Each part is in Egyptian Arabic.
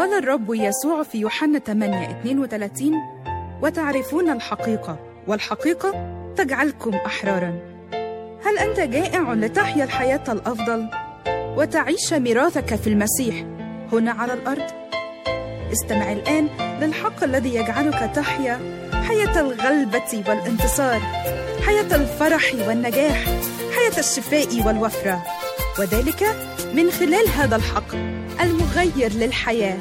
قال الرب يسوع في يوحنا 8 32 وتعرفون الحقيقة والحقيقة تجعلكم أحرارا هل أنت جائع لتحيا الحياة الأفضل وتعيش ميراثك في المسيح هنا على الأرض؟ استمع الآن للحق الذي يجعلك تحيا حياة الغلبة والانتصار حياة الفرح والنجاح حياة الشفاء والوفرة وذلك من خلال هذا الحق المغير للحياه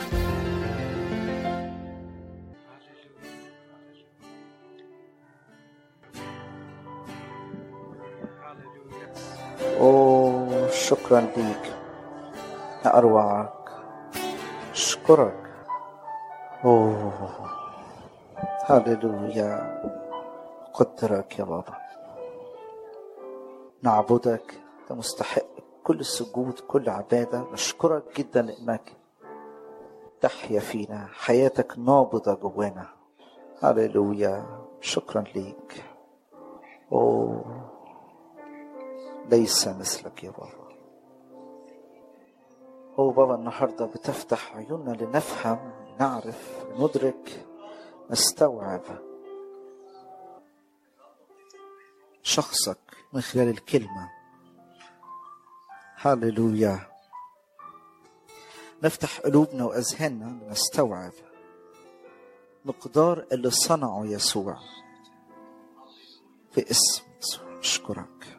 أوه شكرا ليك أروعك أشكرك أوه هللويا قدرك يا بابا نعبدك أنت مستحق كل السجود كل عبادة نشكرك جدا لأنك تحيا فينا حياتك نابضة جوانا هللويا شكرا ليك أوه ليس مثلك يا بابا هو بابا النهاردة بتفتح عيوننا لنفهم نعرف ندرك نستوعب شخصك من خلال الكلمة هللويا نفتح قلوبنا وأذهاننا لنستوعب مقدار اللي صنعه يسوع في اسم يسوع أشكرك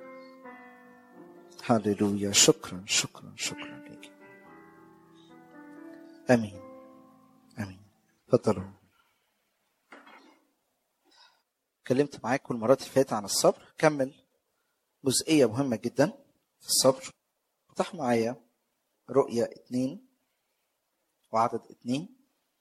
هللويا شكرا شكرا شكرا لك امين امين تفضلوا اتكلمت معاكم المرات اللي فاتت عن الصبر كمل جزئية مهمة جدا في الصبر افتح معايا رؤية اتنين وعدد اتنين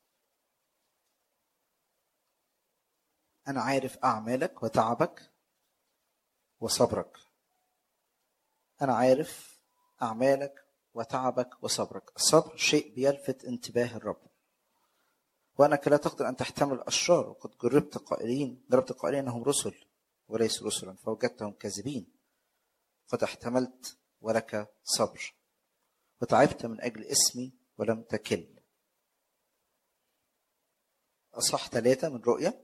أنا عارف أعمالك وتعبك وصبرك أنا عارف أعمالك وتعبك وصبرك الصبر شيء بيلفت انتباه الرب وأنك لا تقدر أن تحتمل الأشرار وقد جربت قائلين جربت قائلين أنهم رسل وليسوا رسلا فوجدتهم كاذبين قد احتملت ولك صبر وتعبت من أجل اسمي ولم تكل أصح ثلاثة من رؤية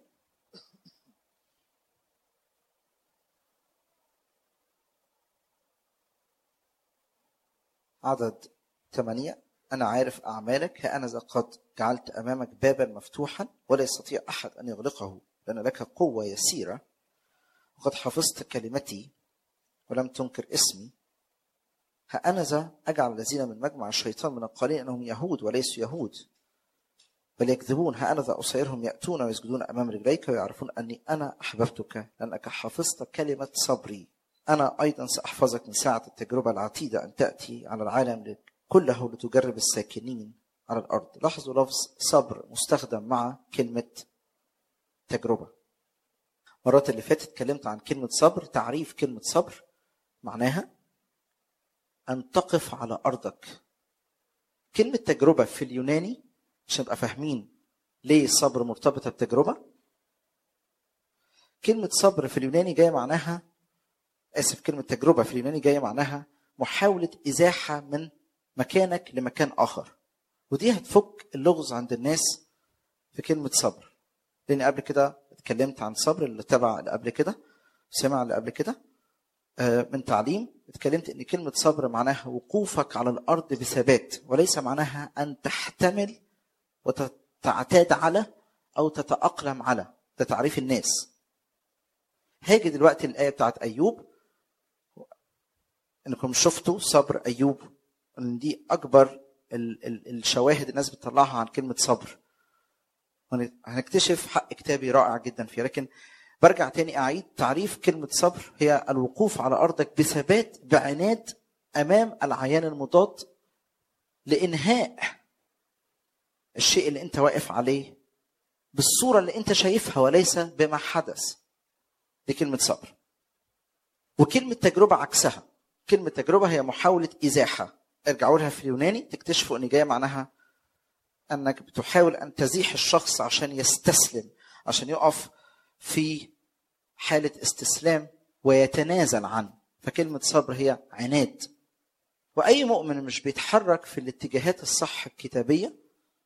عدد ثمانية أنا عارف أعمالك ها أنا قد جعلت أمامك بابا مفتوحا ولا يستطيع أحد أن يغلقه لأن لك قوة يسيرة وقد حفظت كلمتي ولم تنكر اسمي ها أنا ذا أجعل الذين من مجمع الشيطان من القليل أنهم يهود وليسوا يهود بل يكذبون ها أنا ذا أصيرهم يأتون ويسجدون أمام رجليك ويعرفون أني أنا أحببتك لأنك حفظت كلمة صبري أنا أيضا سأحفظك من ساعة التجربة العتيدة أن تأتي على العالم كله لتجرب الساكنين على الأرض لاحظوا لفظ صبر مستخدم مع كلمة تجربة مرات اللي فاتت اتكلمت عن كلمة صبر تعريف كلمة صبر معناها أن تقف على أرضك كلمة تجربة في اليوناني عشان نبقى فاهمين ليه الصبر مرتبطة بتجربة كلمة صبر في اليوناني جاية معناها اسف كلمه تجربه في اليوناني جايه معناها محاوله ازاحه من مكانك لمكان اخر ودي هتفك اللغز عند الناس في كلمه صبر لان قبل كده اتكلمت عن صبر اللي تبع اللي قبل كده سمع اللي قبل كده من تعليم اتكلمت ان كلمه صبر معناها وقوفك على الارض بثبات وليس معناها ان تحتمل وتعتاد على او تتاقلم على ده تعريف الناس هاجي دلوقتي الايه بتاعت ايوب انكم شفتوا صبر ايوب ان دي اكبر ال ال الشواهد الناس بتطلعها عن كلمه صبر هنكتشف حق كتابي رائع جدا فيه لكن برجع تاني اعيد تعريف كلمه صبر هي الوقوف على ارضك بثبات بعناد امام العيان المضاد لانهاء الشيء اللي انت واقف عليه بالصوره اللي انت شايفها وليس بما حدث دي كلمه صبر وكلمه تجربه عكسها كلمة تجربة هي محاولة إزاحة ارجعوا لها في اليوناني تكتشفوا ان جايه معناها انك بتحاول ان تزيح الشخص عشان يستسلم عشان يقف في حاله استسلام ويتنازل عنه فكلمه صبر هي عناد واي مؤمن مش بيتحرك في الاتجاهات الصح الكتابيه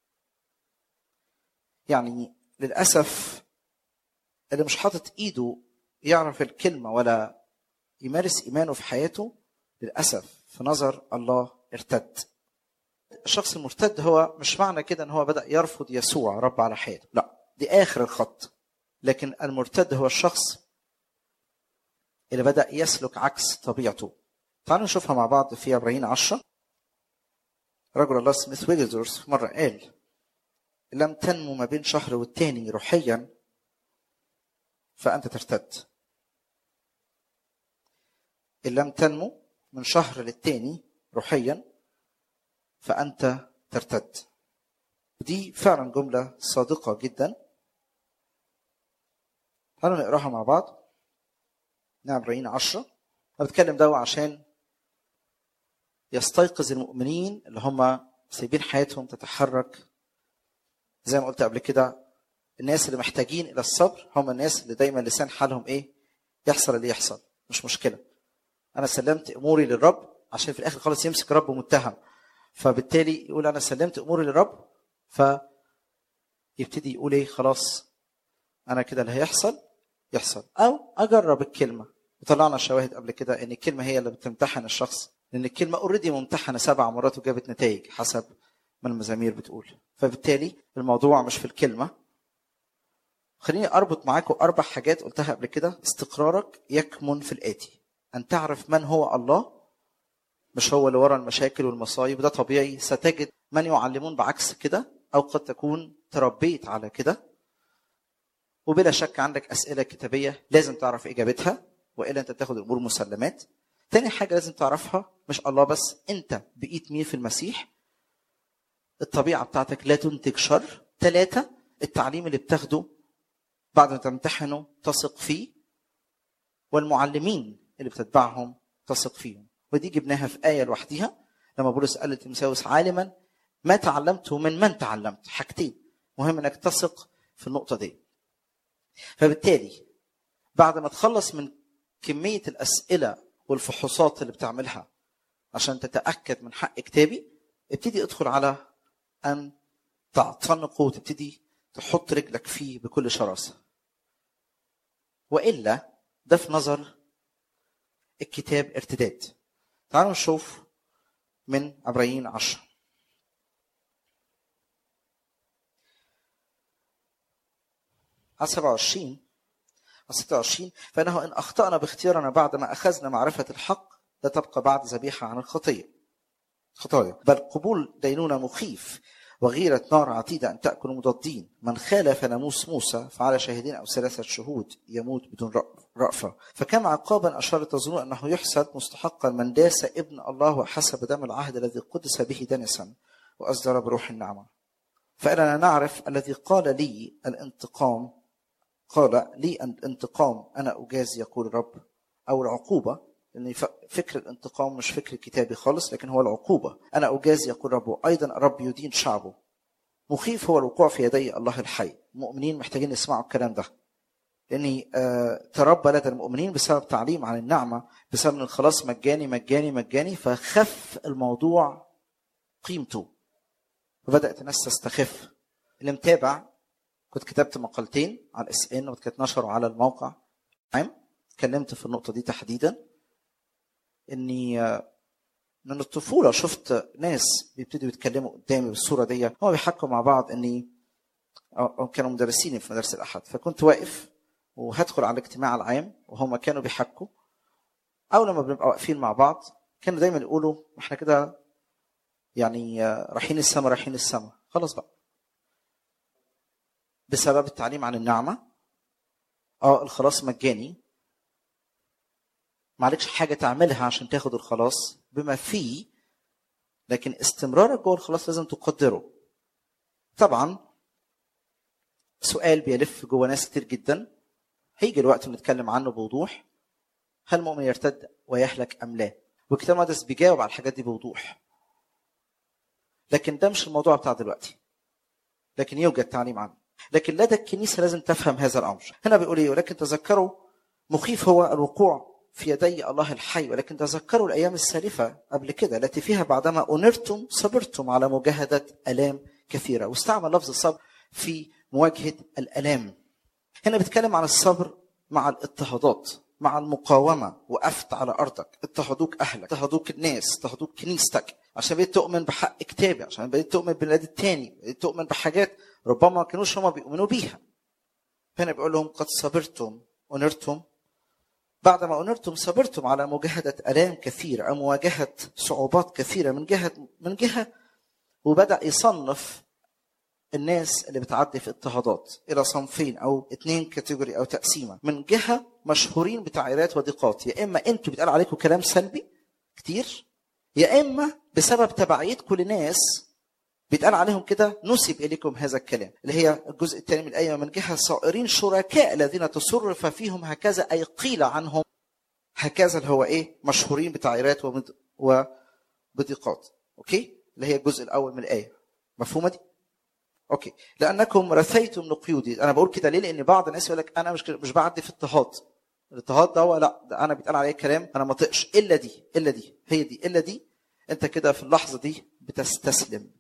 يعني للاسف اللي مش حاطط ايده يعرف الكلمه ولا يمارس ايمانه في حياته للاسف في نظر الله ارتد الشخص المرتد هو مش معنى كده ان هو بدا يرفض يسوع رب على حياته لا دي اخر الخط لكن المرتد هو الشخص اللي بدا يسلك عكس طبيعته تعالوا نشوفها مع بعض في عبرين عشرة رجل الله سميث ويجلزورس مرة قال لم تنمو ما بين شهر والتاني روحيا فأنت ترتد إن لم تنمو من شهر للتاني روحيا فأنت ترتد دي فعلا جملة صادقة جدا تعالوا نقراها مع بعض نعم عبرين عشرة أنا بتكلم ده عشان يستيقظ المؤمنين اللي هم سايبين حياتهم تتحرك زي ما قلت قبل كده الناس اللي محتاجين الى الصبر هم الناس اللي دايما لسان حالهم ايه يحصل اللي يحصل مش مشكله انا سلمت اموري للرب عشان في الاخر خالص يمسك رب متهم فبالتالي يقول انا سلمت اموري للرب ف يبتدي يقول ايه خلاص انا كده اللي هيحصل يحصل او اجرب الكلمه وطلعنا شواهد قبل كده ان الكلمه هي اللي بتمتحن الشخص لان الكلمه اوريدي ممتحنه سبع مرات وجابت نتائج حسب ما المزامير بتقول فبالتالي الموضوع مش في الكلمه خليني اربط معاكم اربع حاجات قلتها قبل كده استقرارك يكمن في الاتي ان تعرف من هو الله مش هو اللي ورا المشاكل والمصايب ده طبيعي ستجد من يعلمون بعكس كده او قد تكون تربيت على كده وبلا شك عندك اسئله كتابيه لازم تعرف اجابتها والا انت بتاخد الامور مسلمات تاني حاجه لازم تعرفها مش الله بس انت بقيت مين في المسيح الطبيعه بتاعتك لا تنتج شر ثلاثه التعليم اللي بتاخده بعد ما تمتحنه تثق فيه والمعلمين اللي بتتبعهم تثق فيهم ودي جبناها في آية لوحديها لما بولس قال لتيموثاوس عالما ما تعلمته من من تعلمت حاجتين مهم انك تثق في النقطة دي فبالتالي بعد ما تخلص من كمية الأسئلة والفحوصات اللي بتعملها عشان تتأكد من حق كتابي ابتدي ادخل على أن تعتنقه وتبتدي تحط رجلك فيه بكل شراسة وإلا ده في نظر الكتاب ارتداد تعالوا نشوف من عبرين عشرة على 27 على 26 فإنه إن أخطأنا باختيارنا بعد ما أخذنا معرفة الحق لا تبقى بعد ذبيحة عن الخطية خطايا بل قبول دينونة مخيف وغيرة نار عتيدة أن تأكل مضادين من خالف ناموس موسى فعلى شاهدين أو ثلاثة شهود يموت بدون رأفة فكم عقابا أشار تظنون أنه يحسب مستحقا من داس ابن الله وحسب دم العهد الذي قدس به دنسا وأصدر بروح النعمة فإننا نعرف الذي قال لي الانتقام قال لي الانتقام أنا أجازي يقول الرب أو العقوبة لأن فكر الانتقام مش فكر كتابي خالص لكن هو العقوبة أنا أجازي يقول ربه أيضا الرب يدين شعبه مخيف هو الوقوع في يدي الله الحي المؤمنين محتاجين يسمعوا الكلام ده لأني آه تربى لدى المؤمنين بسبب تعليم عن النعمة بسبب أن الخلاص مجاني مجاني مجاني فخف الموضوع قيمته وبدأت الناس تستخف اللي متابع كنت كتبت مقالتين على الاس ان وكانت نشروا على الموقع عام اتكلمت في النقطة دي تحديدا اني من الطفوله شفت ناس بيبتدوا يتكلموا قدامي بالصوره دي هم بيحكوا مع بعض اني أو كانوا مدرسين في مدرسه الاحد فكنت واقف وهدخل على الاجتماع العام وهم كانوا بيحكوا او لما بنبقى واقفين مع بعض كانوا دايما يقولوا احنا كده يعني رايحين السما رايحين السما خلاص بقى بسبب التعليم عن النعمه اه الخلاص مجاني معلكش حاجه تعملها عشان تاخد الخلاص بما فيه لكن استمرارك جوه الخلاص لازم تقدره طبعا سؤال بيلف جوه ناس كتير جدا هيجي الوقت نتكلم عنه بوضوح هل المؤمن يرتد ويهلك ام لا والكتاب المقدس بيجاوب على الحاجات دي بوضوح لكن ده مش الموضوع بتاع دلوقتي لكن يوجد تعليم عنه لكن لدى الكنيسه لازم تفهم هذا الامر هنا بيقول ايه ولكن تذكروا مخيف هو الوقوع في يدي الله الحي ولكن تذكروا الايام السالفه قبل كده التي فيها بعدما انرتم صبرتم على مجاهده الام كثيره واستعمل لفظ الصبر في مواجهه الالام هنا بيتكلم عن الصبر مع الاضطهادات مع المقاومه وقفت على ارضك اضطهدوك اهلك اضطهدوك الناس اضطهدوك كنيستك عشان بقيت تؤمن بحق كتابي عشان بقيت تؤمن بالبلاد التاني بقيت تؤمن بحاجات ربما ما كانوش هما بيؤمنوا بيها هنا بيقول لهم قد صبرتم ونرتم بعد ما أنرتم صبرتم على مجاهدة آلام كثيرة أو مواجهة صعوبات كثيرة من جهة من جهة وبدأ يصنف الناس اللي بتعدي في اضطهادات إلى صنفين أو اتنين كاتيجوري أو تقسيمة من جهة مشهورين بتعييرات وضيقات يا إما أنتوا بيتقال عليكم كلام سلبي كتير يا إما بسبب تبعيتكم لناس بيتقال عليهم كده نسب اليكم هذا الكلام اللي هي الجزء الثاني من الايه من جهه صائرين شركاء الذين تصرف فيهم هكذا اي قيل عنهم هكذا اللي هو ايه مشهورين بتعييرات وبض- وبضيقات اوكي اللي هي الجزء الاول من الايه مفهومه دي اوكي لانكم رثيتم لقيودي انا بقول كده ليه لان بعض الناس يقول لك انا مش مش بعدي في اضطهاد الاضطهاد ده هو لا ده انا بيتقال عليه كلام انا ما طقش الا دي الا دي هي دي الا دي انت كده في اللحظه دي بتستسلم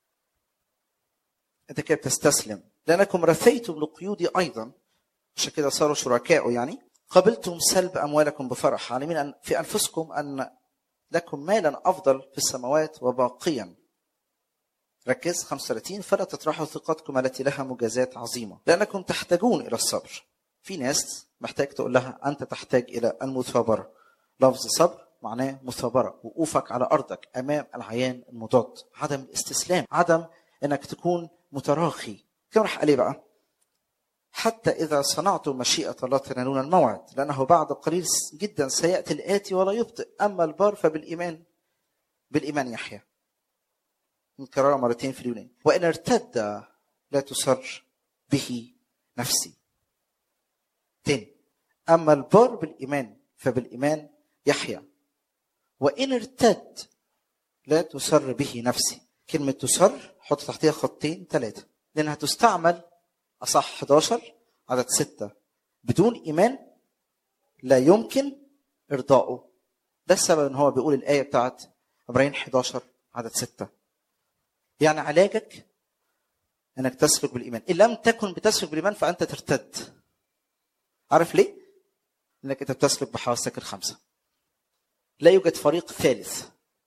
انت كده بتستسلم لانكم رثيتم لقيودي ايضا عشان كده صاروا شركاء يعني قبلتم سلب اموالكم بفرح عالمين ان في انفسكم ان لكم مالا افضل في السماوات وباقيا ركز 35 فلا تطرحوا ثقتكم التي لها مجازات عظيمه لانكم تحتاجون الى الصبر في ناس محتاج تقول لها انت تحتاج الى المثابره لفظ صبر معناه مثابره وقوفك على ارضك امام العيان المضاد عدم الاستسلام عدم انك تكون متراخي كم راح قال ايه بقى حتى اذا صنعتم مشيئه الله تنالون الموعد لانه بعد قليل جدا سياتي الاتي ولا يبطئ اما البار فبالايمان بالايمان يحيى مكررة مرتين في اليونان وإن ارتد لا تسر به نفسي تاني أما البار بالإيمان فبالإيمان يحيى وإن ارتد لا تسر به نفسي كلمة تسر حط تحتها خطين ثلاثة لأنها تستعمل أصح 11 عدد ستة بدون إيمان لا يمكن إرضائه ده السبب إن هو بيقول الآية بتاعت عبرين 11 عدد ستة يعني علاجك انك تسلك بالايمان ان لم تكن بتسلك بالايمان فانت ترتد عارف ليه انك انت بتسلك بحواسك الخمسه لا يوجد فريق ثالث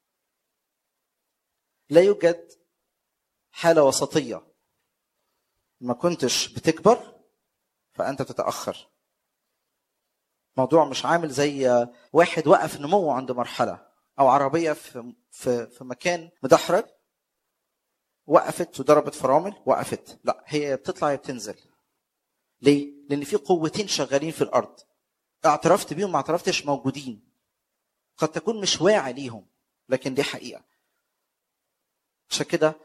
لا يوجد حاله وسطيه ما كنتش بتكبر فانت تتاخر موضوع مش عامل زي واحد وقف نموه عند مرحله او عربيه في في في مكان مدحرج وقفت وضربت فرامل وقفت لا هي بتطلع هي بتنزل ليه لان في قوتين شغالين في الارض اعترفت بيهم ما اعترفتش موجودين قد تكون مش واعي ليهم لكن دي حقيقه عشان كده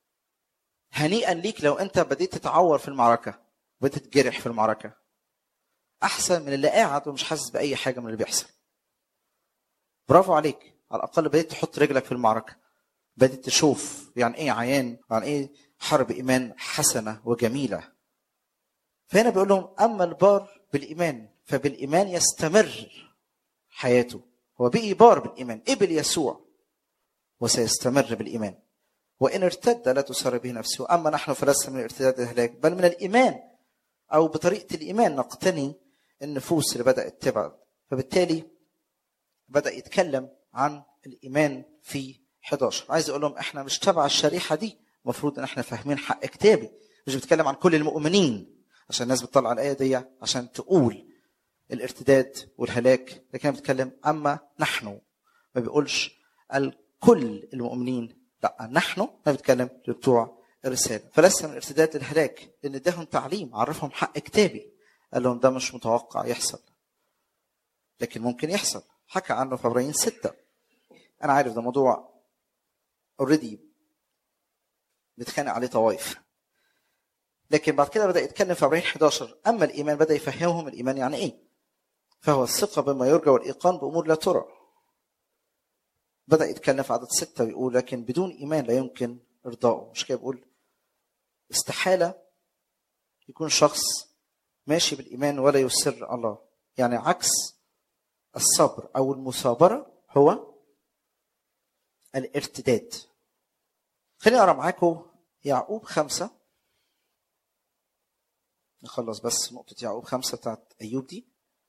هنيئا ليك لو انت بديت تتعور في المعركه بديت تتجرح في المعركه احسن من اللي قاعد ومش حاسس باي حاجه من اللي بيحصل برافو عليك على الاقل بديت تحط رجلك في المعركه بدأت تشوف يعني ايه عيان يعني ايه حرب ايمان حسنه وجميله فهنا بيقول لهم اما البار بالايمان فبالايمان يستمر حياته هو بقي بار بالايمان قبل يسوع وسيستمر بالايمان وان ارتد لا تسر به نفسه واما نحن فلسنا من ارتداد الهلاك بل من الايمان او بطريقه الايمان نقتني النفوس اللي بدات تبعد فبالتالي بدا يتكلم عن الايمان في 11 عايز اقول لهم احنا مش تبع الشريحه دي المفروض ان احنا فاهمين حق كتابي مش بتكلم عن كل المؤمنين عشان الناس بتطلع الايه دي عشان تقول الارتداد والهلاك لكن انا بتكلم اما نحن ما بيقولش الكل المؤمنين لا نحن ما بيتكلم لبتوع الرساله فلسنا من الارتداد للهلاك لان اداهم تعليم عرفهم حق كتابي قال لهم ده مش متوقع يحصل لكن ممكن يحصل حكى عنه في عبرين ستة انا عارف ده موضوع اوريدي بيتخانق عليه طوائف لكن بعد كده بدا يتكلم في عبرين 11 اما الايمان بدا يفهمهم الايمان يعني ايه فهو الثقه بما يرجى والايقان بامور لا ترى بدا يتكلم في عدد ستة ويقول لكن بدون ايمان لا يمكن ارضائه مش كده بيقول استحاله يكون شخص ماشي بالايمان ولا يسر الله يعني عكس الصبر او المثابره هو الارتداد خليني اقرا معاكم يعقوب خمسة نخلص بس نقطة يعقوب خمسة بتاعت أيوب دي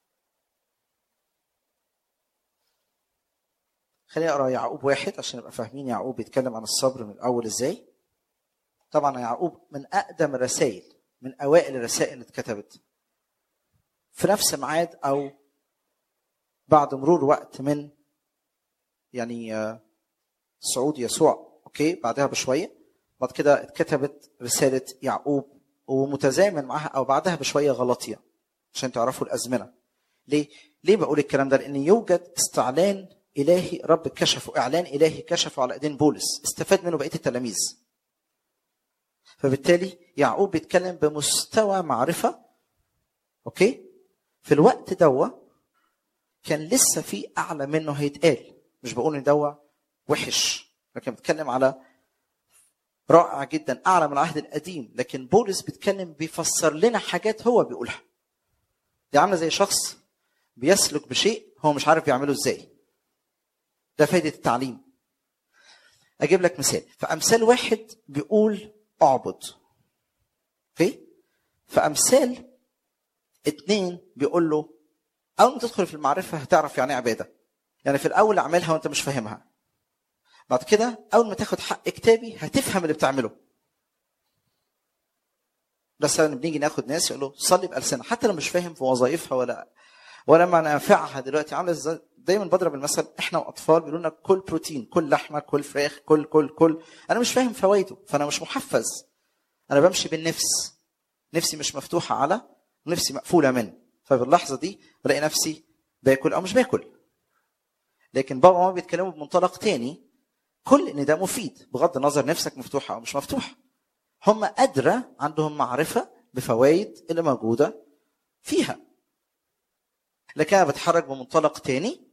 خليني أقرأ يعقوب واحد عشان نبقى فاهمين يعقوب بيتكلم عن الصبر من الأول إزاي طبعا يعقوب من أقدم الرسائل من أوائل الرسائل اللي اتكتبت في نفس ميعاد أو بعد مرور وقت من يعني آه، صعود يسوع أوكي بعدها بشوية بعد كده اتكتبت رسالة يعقوب ومتزامن معها أو بعدها بشوية غلطية عشان تعرفوا الأزمنة ليه؟ ليه بقول الكلام ده؟ لأن يوجد استعلان إلهي رب كشفه إعلان إلهي كشفه على إيدين بولس استفاد منه بقية التلاميذ فبالتالي يعقوب بيتكلم بمستوى معرفة أوكي؟ في الوقت دوا كان لسه في أعلى منه هيتقال مش بقول إن دوا وحش لكن بتكلم على رائع جدا اعلى من العهد القديم لكن بولس بيتكلم بيفسر لنا حاجات هو بيقولها دي عامله زي شخص بيسلك بشيء هو مش عارف بيعمله ازاي ده فايده التعليم اجيب لك مثال فامثال واحد بيقول اعبد اوكي فامثال اتنين بيقول له اول ما تدخل في المعرفه هتعرف يعني ايه عباده يعني في الاول اعملها وانت مش فاهمها بعد كده اول ما تاخد حق كتابي هتفهم اللي بتعمله بس لما بنيجي ناخد ناس يقول له صلي بالسنه حتى لو مش فاهم في وظائفها ولا ولا منافعها دلوقتي عامله ازاي دايما بضرب المثل احنا واطفال بيقولوا لنا كل بروتين كل لحمه كل فراخ كل كل كل انا مش فاهم فوائده فانا مش محفز انا بمشي بالنفس نفسي مش مفتوحه على نفسي مقفوله من فباللحظه دي بلاقي نفسي باكل او مش باكل لكن بابا وماما بيتكلموا بمنطلق تاني كل ان ده مفيد بغض النظر نفسك مفتوحه او مش مفتوحه هم ادرى عندهم معرفه بفوائد اللي موجوده فيها لكن انا بتحرك بمنطلق تاني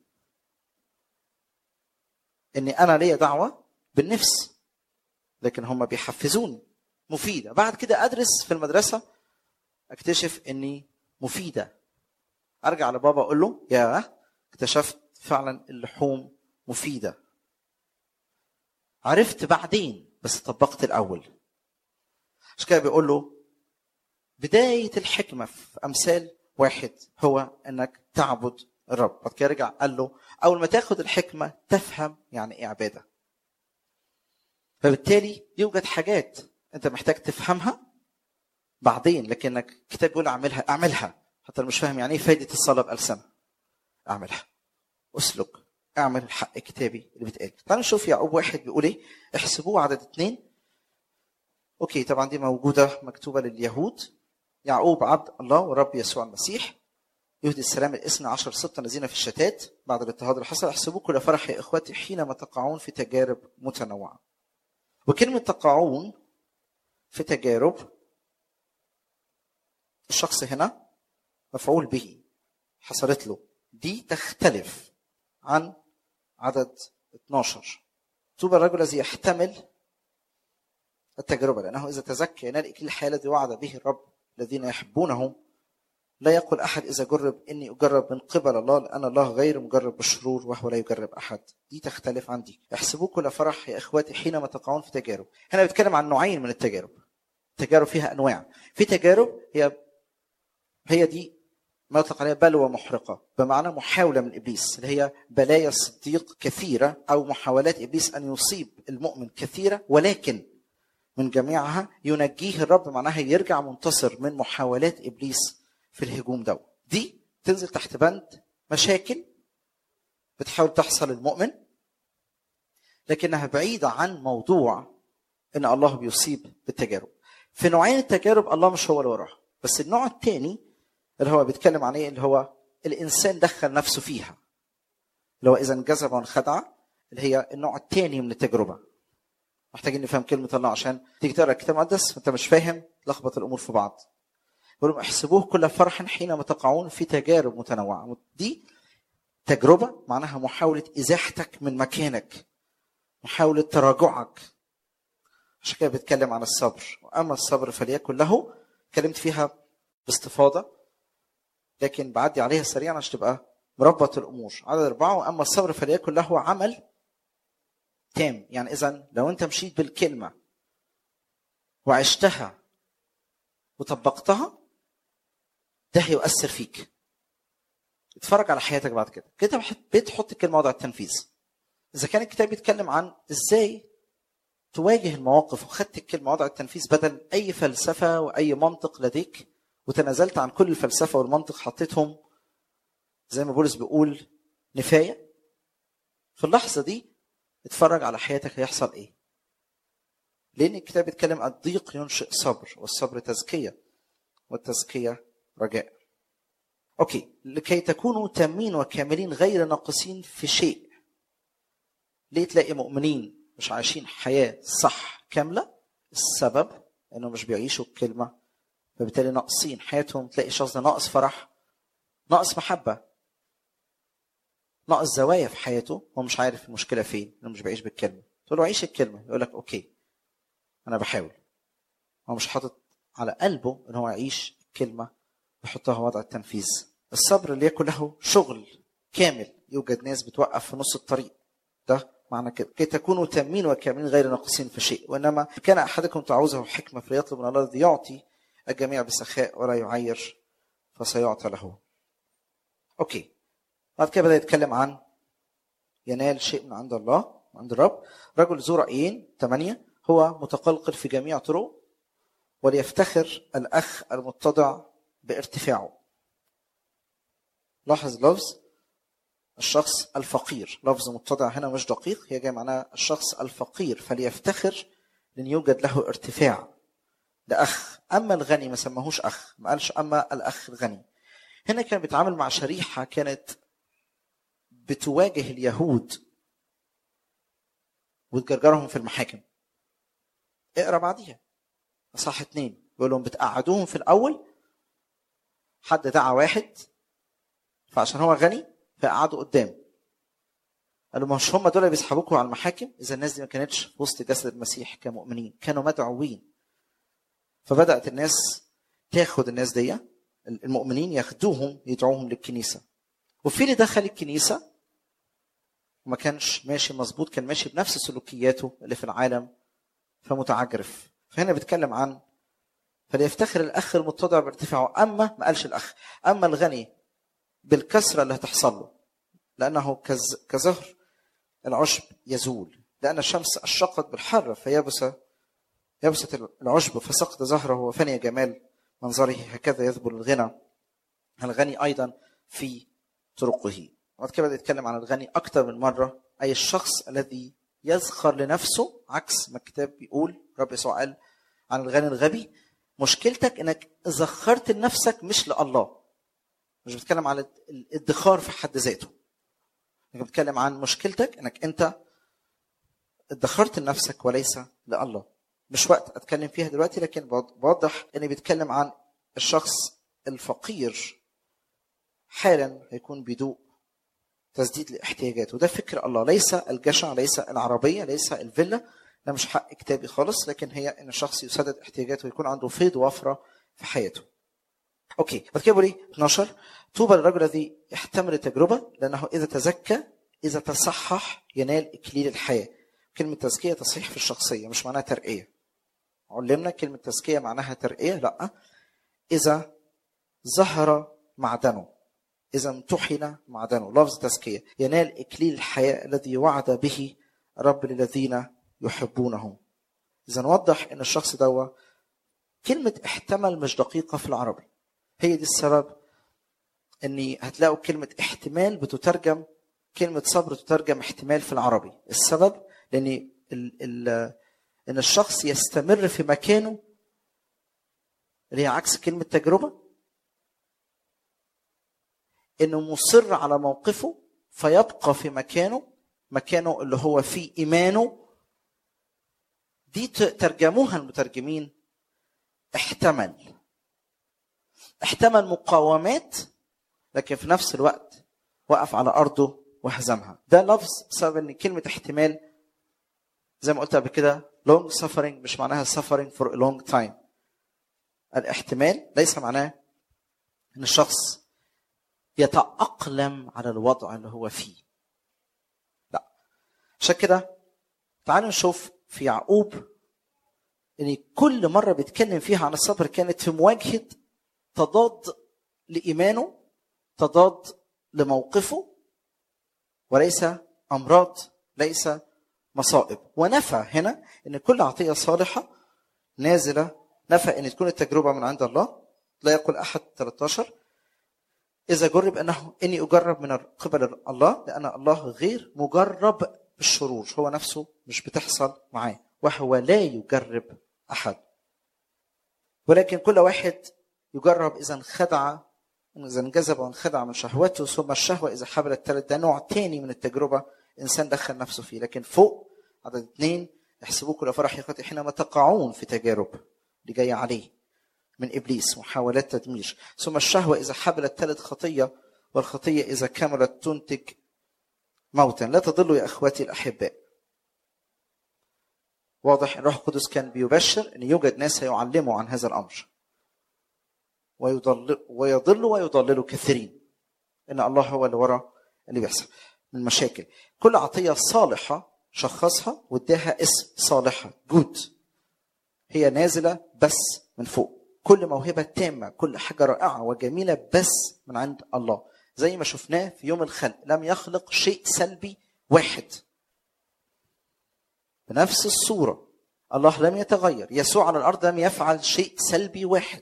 اني انا ليا دعوه بالنفس لكن هم بيحفزوني مفيده بعد كده ادرس في المدرسه اكتشف اني مفيده ارجع لبابا اقول له يا اكتشفت فعلا اللحوم مفيده عرفت بعدين بس طبقت الاول عشان كده بيقول له بدايه الحكمه في امثال واحد هو انك تعبد الرب بعد كده رجع قال له اول ما تاخد الحكمه تفهم يعني ايه عباده فبالتالي يوجد حاجات انت محتاج تفهمها بعدين لكنك الكتاب بيقول اعملها اعملها حتى لو مش فاهم يعني ايه فايده الصلاه بالسنه اعملها اسلك اعمل الحق كتابي اللي بيتقال تعالوا نشوف يعقوب واحد بيقول ايه احسبوه عدد اثنين اوكي طبعا دي موجوده مكتوبه لليهود يعقوب عبد الله ورب يسوع المسيح يهدي السلام الاثنى عشر سبطا الذين في الشتات بعد الاضطهاد اللي حصل احسبوه كل فرح يا اخوتي حينما تقعون في تجارب متنوعه وكلمه تقعون في تجارب الشخص هنا مفعول به حصلت له دي تختلف عن عدد 12 طوبى الرجل الذي يحتمل التجربة لأنه إذا تزكى ينال إكليل الحياة الذي وعد به الرب الذين يحبونه لا يقول أحد إذا جرب إني أجرب من قبل الله لأن الله غير مجرب بالشرور وهو لا يجرب أحد دي تختلف عن دي احسبوا كل فرح يا إخواتي حينما تقعون في تجارب هنا بيتكلم عن نوعين من التجارب تجارب فيها أنواع في تجارب هي هي دي ما يطلق عليها بلوى محرقة بمعنى محاولة من إبليس اللي هي بلايا الصديق كثيرة أو محاولات إبليس أن يصيب المؤمن كثيرة ولكن من جميعها ينجيه الرب معناها يرجع منتصر من محاولات إبليس في الهجوم ده دي تنزل تحت بند مشاكل بتحاول تحصل المؤمن لكنها بعيدة عن موضوع إن الله بيصيب بالتجارب في نوعين التجارب الله مش هو اللي وراها بس النوع الثاني اللي هو بيتكلم عن ايه اللي هو الانسان دخل نفسه فيها اللي هو اذا انجذب وانخدع اللي هي النوع الثاني من التجربه محتاجين نفهم كلمه الله عشان تيجي تقرا الكتاب المقدس وانت مش فاهم تلخبط الامور في بعض يقول لهم احسبوه كل فرح حينما تقعون في تجارب متنوعه دي تجربه معناها محاوله ازاحتك من مكانك محاوله تراجعك عشان كده بيتكلم عن الصبر واما الصبر فليكن له اتكلمت فيها باستفاضه لكن بعدي عليها سريعا عشان تبقى مربط الامور عدد اربعه واما الصبر فليكن له عمل تام يعني اذا لو انت مشيت بالكلمه وعشتها وطبقتها ده هيؤثر فيك اتفرج على حياتك بعد كده كده بقيت تحط الكلمه وضع التنفيذ اذا كان الكتاب بيتكلم عن ازاي تواجه المواقف وخدت الكلمه وضع التنفيذ بدل اي فلسفه واي منطق لديك وتنازلت عن كل الفلسفه والمنطق حطيتهم زي ما بولس بيقول نفايه في اللحظه دي اتفرج على حياتك هيحصل ايه لان الكتاب بيتكلم عن الضيق ينشئ صبر والصبر تزكيه والتزكيه رجاء اوكي لكي تكونوا تامين وكاملين غير ناقصين في شيء ليه تلاقي مؤمنين مش عايشين حياه صح كامله السبب انه مش بيعيشوا الكلمه فبالتالي ناقصين حياتهم تلاقي شخص ده ناقص فرح ناقص محبه ناقص زوايا في حياته هو مش عارف المشكله فين انه مش بيعيش بالكلمه تقول له عيش الكلمه يقول لك اوكي انا بحاول هو مش حاطط على قلبه ان هو يعيش الكلمه ويحطها وضع التنفيذ الصبر اللي يكون له شغل كامل يوجد ناس بتوقف في نص الطريق ده معنى كده كي تكونوا تامين وكاملين غير ناقصين في شيء وانما كان احدكم تعوزه حكمه فليطلب من الله الذي يعطي الجميع بسخاء ولا يعير فسيعطى له اوكي بعد كده بدا يتكلم عن ينال شيء من عند الله عند الرب رجل ذو رايين ثمانيه هو متقلقل في جميع طرق وليفتخر الاخ المتضع بارتفاعه لاحظ لفظ الشخص الفقير لفظ متضع هنا مش دقيق هي جاي معناها الشخص الفقير فليفتخر لان يوجد له ارتفاع ده اخ اما الغني ما سماهوش اخ ما قالش اما الاخ الغني هنا كان بيتعامل مع شريحه كانت بتواجه اليهود وتجرجرهم في المحاكم اقرا بعديها اصح اتنين بيقول لهم بتقعدوهم في الاول حد دعا واحد فعشان هو غني فقعدوا قدام قالوا مش هم دول اللي بيسحبوكوا على المحاكم اذا الناس دي ما كانتش في وسط جسد المسيح كمؤمنين كانوا مدعوين فبدات الناس تاخد الناس دي المؤمنين ياخدوهم يدعوهم للكنيسه وفي اللي دخل الكنيسه وما كانش ماشي مظبوط كان ماشي بنفس سلوكياته اللي في العالم فمتعجرف فهنا بيتكلم عن فليفتخر الاخ المتضع بارتفاعه اما ما قالش الاخ اما الغني بالكسره اللي هتحصل له لانه كز كزهر العشب يزول لان الشمس اشرقت بالحر فيبس يبست العشب فسقط زهره وفني جمال منظره هكذا يذبل الغنى الغني ايضا في طرقه وبعد كده يتكلم عن الغني اكثر من مره اي الشخص الذي يزخر لنفسه عكس ما الكتاب بيقول رب يسوع قال عن الغني الغبي مشكلتك انك زخرت لنفسك مش لله مش بتكلم على الادخار في حد ذاته انا بتكلم عن مشكلتك انك انت ادخرت لنفسك وليس لله مش وقت اتكلم فيها دلوقتي لكن بوضح اني بيتكلم عن الشخص الفقير حالا هيكون بيدوق تسديد لاحتياجاته ده فكر الله ليس الجشع ليس العربيه ليس الفيلا ده مش حق كتابي خالص لكن هي ان الشخص يسدد احتياجاته ويكون عنده فيض وفره في حياته اوكي بعد كده بيقول ايه 12 طوبى للرجل الذي يحتمل التجربه لانه اذا تزكى اذا تصحح ينال اكليل الحياه كلمه تزكيه تصحيح في الشخصيه مش معناها ترقيه علمنا كلمه تزكيه معناها ترقيه لا اذا ظهر معدنه اذا امتحن معدنه لفظ تزكيه ينال اكليل الحياه الذي وعد به رب للذين يحبونه اذا نوضح ان الشخص دوا كلمه احتمل مش دقيقه في العربي هي دي السبب اني هتلاقوا كلمه احتمال بتترجم كلمه صبر تترجم احتمال في العربي السبب لان ال ال ان الشخص يستمر في مكانه اللي هي عكس كلمه تجربه انه مصر على موقفه فيبقى في مكانه مكانه اللي هو فيه ايمانه دي ترجموها المترجمين احتمل احتمل مقاومات لكن في نفس الوقت وقف على ارضه وهزمها ده لفظ بسبب ان كلمه احتمال زي ما قلت قبل كده long suffering مش معناها suffering for a long time الاحتمال ليس معناه ان الشخص يتأقلم على الوضع اللي هو فيه لا عشان كده تعالوا نشوف في يعقوب ان كل مره بيتكلم فيها عن الصبر كانت في مواجهه تضاد لايمانه تضاد لموقفه وليس امراض ليس مصائب ونفى هنا ان كل عطيه صالحه نازله نفى ان تكون التجربه من عند الله لا يقول احد 13 اذا جرب انه اني اجرب من قبل الله لان الله غير مجرب بالشرور هو نفسه مش بتحصل معاه وهو لا يجرب احد ولكن كل واحد يجرب اذا انخدع اذا انجذب وانخدع من شهوته ثم الشهوه اذا حبل الثالث ده نوع تاني من التجربه انسان دخل نفسه فيه لكن فوق عدد اثنين احسبوه كل فرح يا اخوتي حينما تقعون في تجارب اللي جايه عليه من ابليس محاولات تدمير ثم الشهوه اذا حبلت ثالث خطيه والخطيه اذا كملت تنتج موتا لا تضلوا يا اخواتي الاحباء واضح ان الروح القدس كان بيبشر ان يوجد ناس يعلموا عن هذا الامر ويضل ويضل ويضلل كثيرين ان الله هو اللي ورا اللي بيحصل من مشاكل كل عطيه صالحه شخصها واداها اسم صالحه جود هي نازله بس من فوق كل موهبه تامه كل حاجه رائعه وجميله بس من عند الله زي ما شفناه في يوم الخلق لم يخلق شيء سلبي واحد بنفس الصوره الله لم يتغير يسوع على الارض لم يفعل شيء سلبي واحد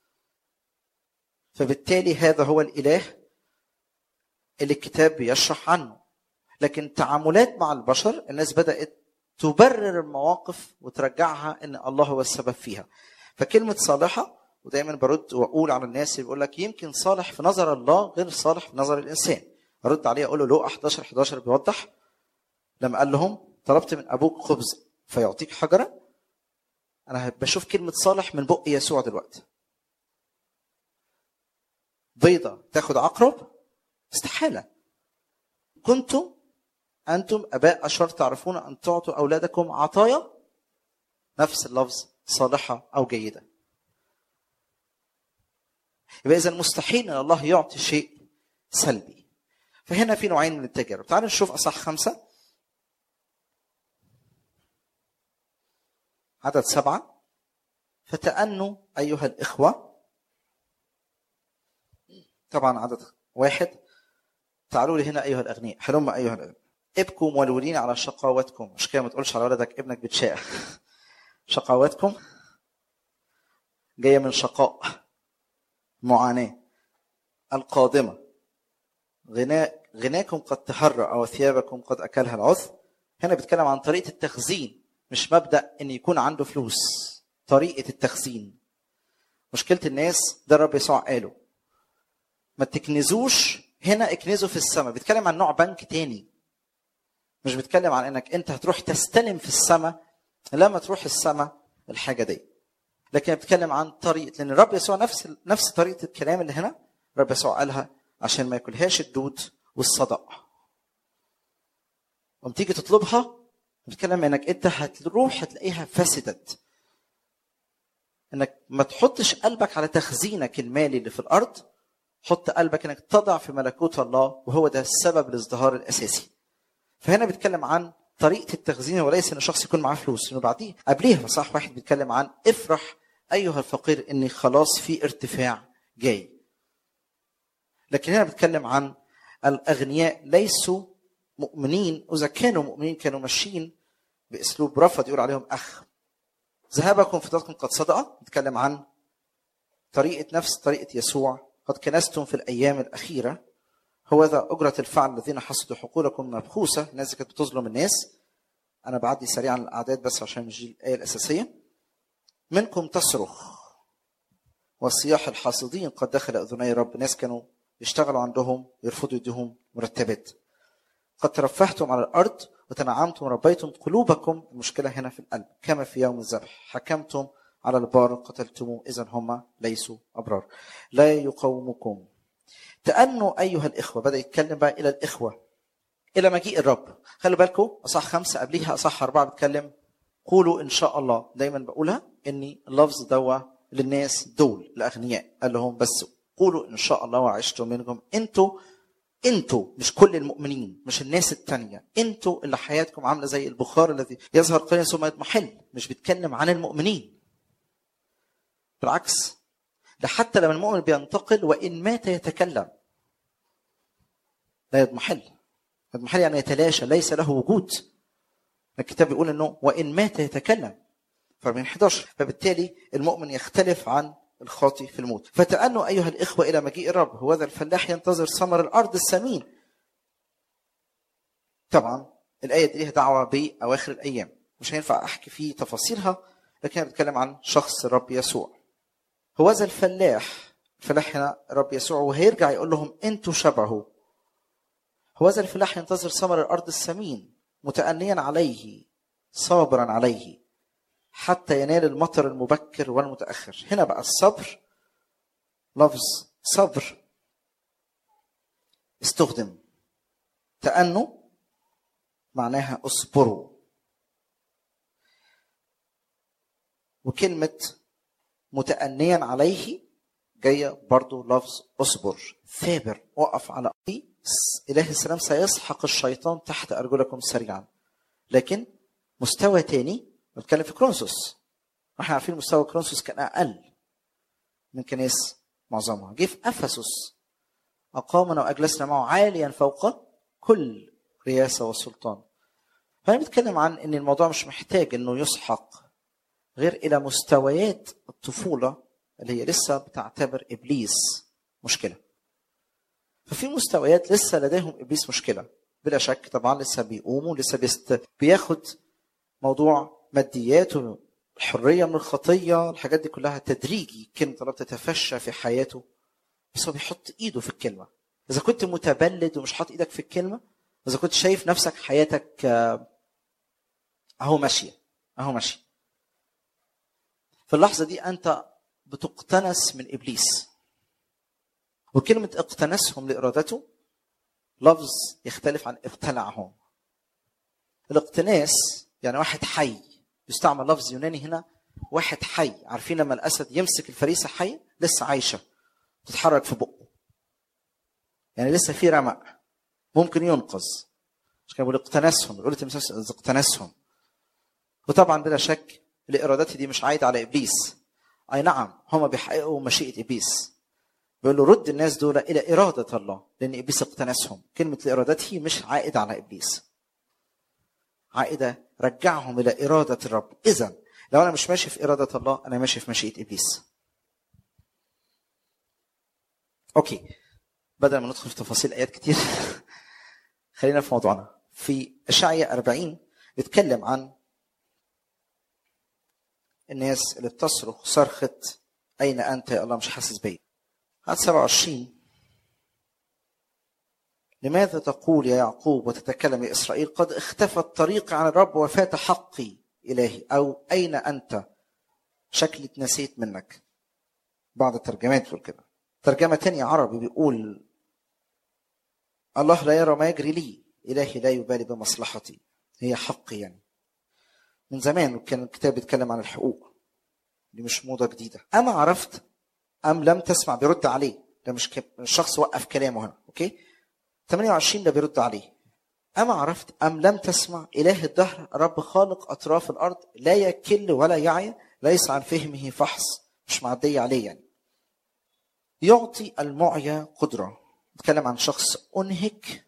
فبالتالي هذا هو الاله اللي الكتاب بيشرح عنه لكن تعاملات مع البشر الناس بدات تبرر المواقف وترجعها ان الله هو السبب فيها فكلمه صالحه ودايما برد واقول على الناس اللي بيقول لك يمكن صالح في نظر الله غير صالح في نظر الانسان ارد عليه اقول له لو 11 11 بيوضح لما قال لهم طلبت من ابوك خبز فيعطيك حجره انا بشوف كلمه صالح من بق يسوع دلوقتي بيضة تاخد عقرب استحالة كنتم أنتم أباء أشر تعرفون أن تعطوا أولادكم عطايا نفس اللفظ صالحة أو جيدة يبقى إذا مستحيل أن الله يعطي شيء سلبي فهنا في نوعين من التجارب تعالوا نشوف أصح خمسة عدد سبعة فتأنوا أيها الإخوة طبعا عدد واحد تعالوا لي هنا ايها الاغنياء هلم ايها الاغنياء ابكوا مولولين على شقاوتكم مش كده ما تقولش على ولدك ابنك بتشاء شقاوتكم جايه من شقاء معاناه القادمه غناء غناكم قد تهرأ او ثيابكم قد اكلها العث هنا بيتكلم عن طريقه التخزين مش مبدا ان يكون عنده فلوس طريقه التخزين مشكله الناس ده الرب يسوع قاله ما تكنزوش هنا اكنزوا في السماء بيتكلم عن نوع بنك تاني مش بيتكلم عن انك انت هتروح تستلم في السماء لما تروح السماء الحاجه دي لكن بيتكلم عن طريقه لان الرب يسوع نفس نفس طريقه الكلام اللي هنا الرب يسوع قالها عشان ما ياكلهاش الدود والصدأ لما تيجي تطلبها بيتكلم انك انت هتروح هتلاقيها فسدت انك ما تحطش قلبك على تخزينك المالي اللي في الارض حط قلبك انك تضع في ملكوت الله وهو ده السبب الازدهار الاساسي فهنا بيتكلم عن طريقه التخزين وليس ان الشخص يكون معاه فلوس انه بعديه قبليها صح واحد بيتكلم عن افرح ايها الفقير اني خلاص في ارتفاع جاي لكن هنا بيتكلم عن الاغنياء ليسوا مؤمنين واذا كانوا مؤمنين كانوا ماشيين باسلوب رفض يقول عليهم اخ ذهابكم فترتكم قد صدق بيتكلم عن طريقه نفس طريقه يسوع قد كنستم في الايام الاخيره هو ذا اجره الفعل الذين حصدوا حقولكم مبخوسه الناس اللي كانت بتظلم الناس انا بعدي سريعا الاعداد بس عشان مش دي الايه الاساسيه منكم تصرخ وصياح الحاصدين قد دخل اذني رب ناس كانوا يشتغلوا عندهم يرفضوا يديهم مرتبات قد ترفهتم على الارض وتنعمتم وربيتم قلوبكم المشكله هنا في القلب كما في يوم الذبح حكمتم على البار قتلتموه اذا هم ليسوا ابرار لا يقومكم تأنوا ايها الاخوه بدا يتكلم بقى الى الاخوه الى مجيء الرب خلوا بالكم اصح خمسه قبليها اصح اربعه بتكلم قولوا ان شاء الله دايما بقولها اني اللفظ دوا للناس دول الاغنياء قال لهم بس قولوا ان شاء الله وعشتم منكم انتوا انتوا مش كل المؤمنين مش الناس التانية انتوا اللي حياتكم عامله زي البخار الذي يظهر قليلا ثم يضمحل مش بيتكلم عن المؤمنين بالعكس ده حتى لما المؤمن بينتقل وان مات يتكلم لا يضمحل يضمحل يعني يتلاشى ليس له وجود الكتاب بيقول انه وان مات يتكلم فمن 11 فبالتالي المؤمن يختلف عن الخاطي في الموت فتأنوا أيها الإخوة إلى مجيء الرب هو ذا الفلاح ينتظر ثمر الأرض السمين طبعا الآية دي ليها دعوة بأواخر الأيام مش هينفع أحكي فيه تفاصيلها لكن أنا بتكلم عن شخص الرب يسوع هو ذا الفلاح الفلاح هنا الرب يسوع وهيرجع يقول لهم أنتوا شبهه هو ذا الفلاح ينتظر ثمر الأرض السمين متأنيا عليه صابرا عليه حتى ينال المطر المبكر والمتأخر هنا بقى الصبر لفظ صبر استخدم تأنوا معناها اصبروا وكلمة متأنيا عليه جاية برضو لفظ اصبر ثابر وقف على أرضي إله السلام سيسحق الشيطان تحت أرجلكم سريعا لكن مستوى تاني بتكلم في كرونسوس احنا عارفين مستوى كرونسوس كان أقل من كنائس معظمها جه في أفسس أقامنا وأجلسنا معه عاليا فوق كل رياسة وسلطان فأنا بتكلم عن أن الموضوع مش محتاج أنه يسحق غير إلى مستويات الطفولة اللي هي لسه بتعتبر إبليس مشكلة ففي مستويات لسه لديهم إبليس مشكلة بلا شك طبعا لسه بيقوموا لسه بيست... بياخد موضوع ماديات الحرية من الخطية الحاجات دي كلها تدريجي كلمة الله تتفشى في حياته بس هو بيحط ايده في الكلمة إذا كنت متبلد ومش حاطط ايدك في الكلمة إذا كنت شايف نفسك حياتك أهو ماشية أهو ماشية في اللحظة دي أنت بتقتنس من إبليس وكلمة اقتنسهم لإرادته لفظ يختلف عن ابتلعهم الاقتناس يعني واحد حي يستعمل لفظ يوناني هنا واحد حي عارفين لما الاسد يمسك الفريسه حيه لسه عايشه تتحرك في بقه يعني لسه في رمق ممكن ينقذ مش كان بيقول اقتنسهم بيقول اقتنسهم وطبعا بلا شك الارادات دي مش عايده على ابليس اي نعم هما بيحققوا مشيئه ابليس بيقول له رد الناس دول الى اراده الله لان ابليس اقتنسهم كلمه لارادته مش عائده على ابليس عائده رجعهم الى اراده الرب اذا لو انا مش ماشي في اراده الله انا ماشي في مشيئه ابليس اوكي بدل ما ندخل في تفاصيل ايات كتير خلينا في موضوعنا في اشعياء 40 بيتكلم عن الناس اللي بتصرخ صرخة أين أنت يا الله مش حاسس بيا عدد 27 لماذا تقول يا يعقوب وتتكلم يا إسرائيل قد اختفى الطريق عن الرب وفات حقي إلهي أو أين أنت شكلي اتنسيت منك بعض الترجمات بتقول كده ترجمة تانية عربي بيقول الله لا يرى ما يجري لي إلهي لا يبالي بمصلحتي هي حقي يعني من زمان كان الكتاب بيتكلم عن الحقوق دي مش موضة جديدة أما عرفت أم لم تسمع بيرد عليه ده مش كب... الشخص وقف كلامه هنا أوكي 28 ده بيرد عليه أما عرفت أم لم تسمع إله الدهر رب خالق أطراف الأرض لا يكل ولا يعي ليس عن فهمه فحص مش معدية عليه يعني يعطي المعيا قدرة نتكلم عن شخص أنهك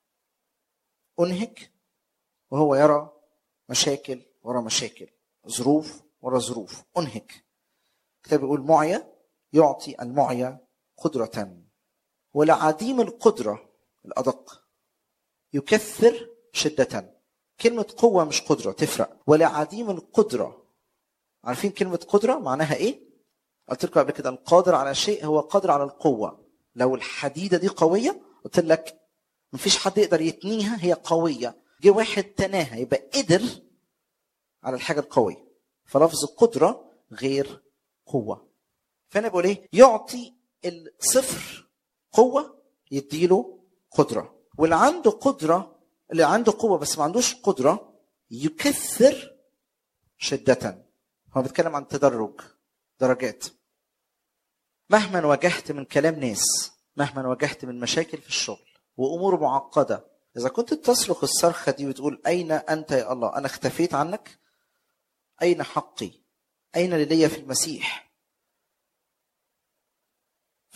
أنهك وهو يرى مشاكل ورا مشاكل ظروف ورا ظروف أنهك الكتاب بيقول معيا يعطي المعيا قدرة ولعديم القدرة الأدق يكثر شدة كلمة قوة مش قدرة تفرق ولعديم القدرة عارفين كلمة قدرة معناها إيه؟ قلت لكم قبل كده القادر على شيء هو قادر على القوة لو الحديدة دي قوية قلت لك مفيش حد يقدر يتنيها هي قوية جه واحد تناها يبقى قدر على الحاجة القوية فلفظ قدرة غير قوة فأنا بقول إيه يعطي الصفر قوة يديله قدرة واللي عنده قدرة اللي عنده قوة بس ما عندوش قدرة يكثر شدة هو بيتكلم عن تدرج درجات مهما واجهت من كلام ناس مهما واجهت من مشاكل في الشغل وامور معقده اذا كنت تصرخ الصرخه دي وتقول اين انت يا الله انا اختفيت عنك اين حقي اين لدي في المسيح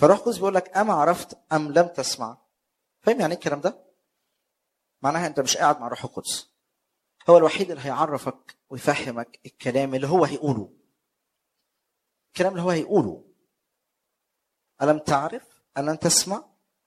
فروح القدس بيقول لك اما عرفت ام لم تسمع فاهم يعني ايه الكلام ده معناها انت مش قاعد مع روح القدس هو الوحيد اللي هيعرفك ويفهمك الكلام اللي هو هيقوله الكلام اللي هو هيقوله ألم تعرف ألم تسمع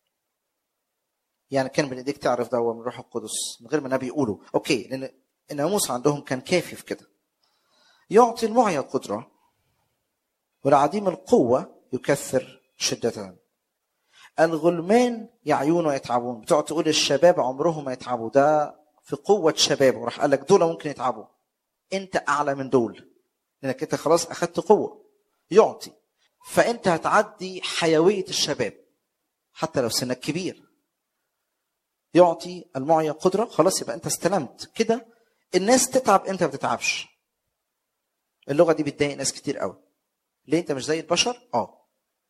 يعني كان من ايديك تعرف ده من روح القدس من غير ما النبي يقوله اوكي لان الناموس عندهم كان كافي في كده يعطي المعيا قدره والعديم القوه يكثر شده الغلمان يعيون ويتعبون بتقعد تقول الشباب عمرهم ما يتعبوا ده في قوه شباب وراح قال لك دول ممكن يتعبوا انت اعلى من دول لانك انت خلاص اخذت قوه يعطي فانت هتعدي حيويه الشباب حتى لو سنك كبير يعطي المعيا قدرة خلاص يبقى أنت استلمت كده الناس تتعب أنت ما بتتعبش اللغة دي بتضايق ناس كتير قوي ليه أنت مش زي البشر؟ آه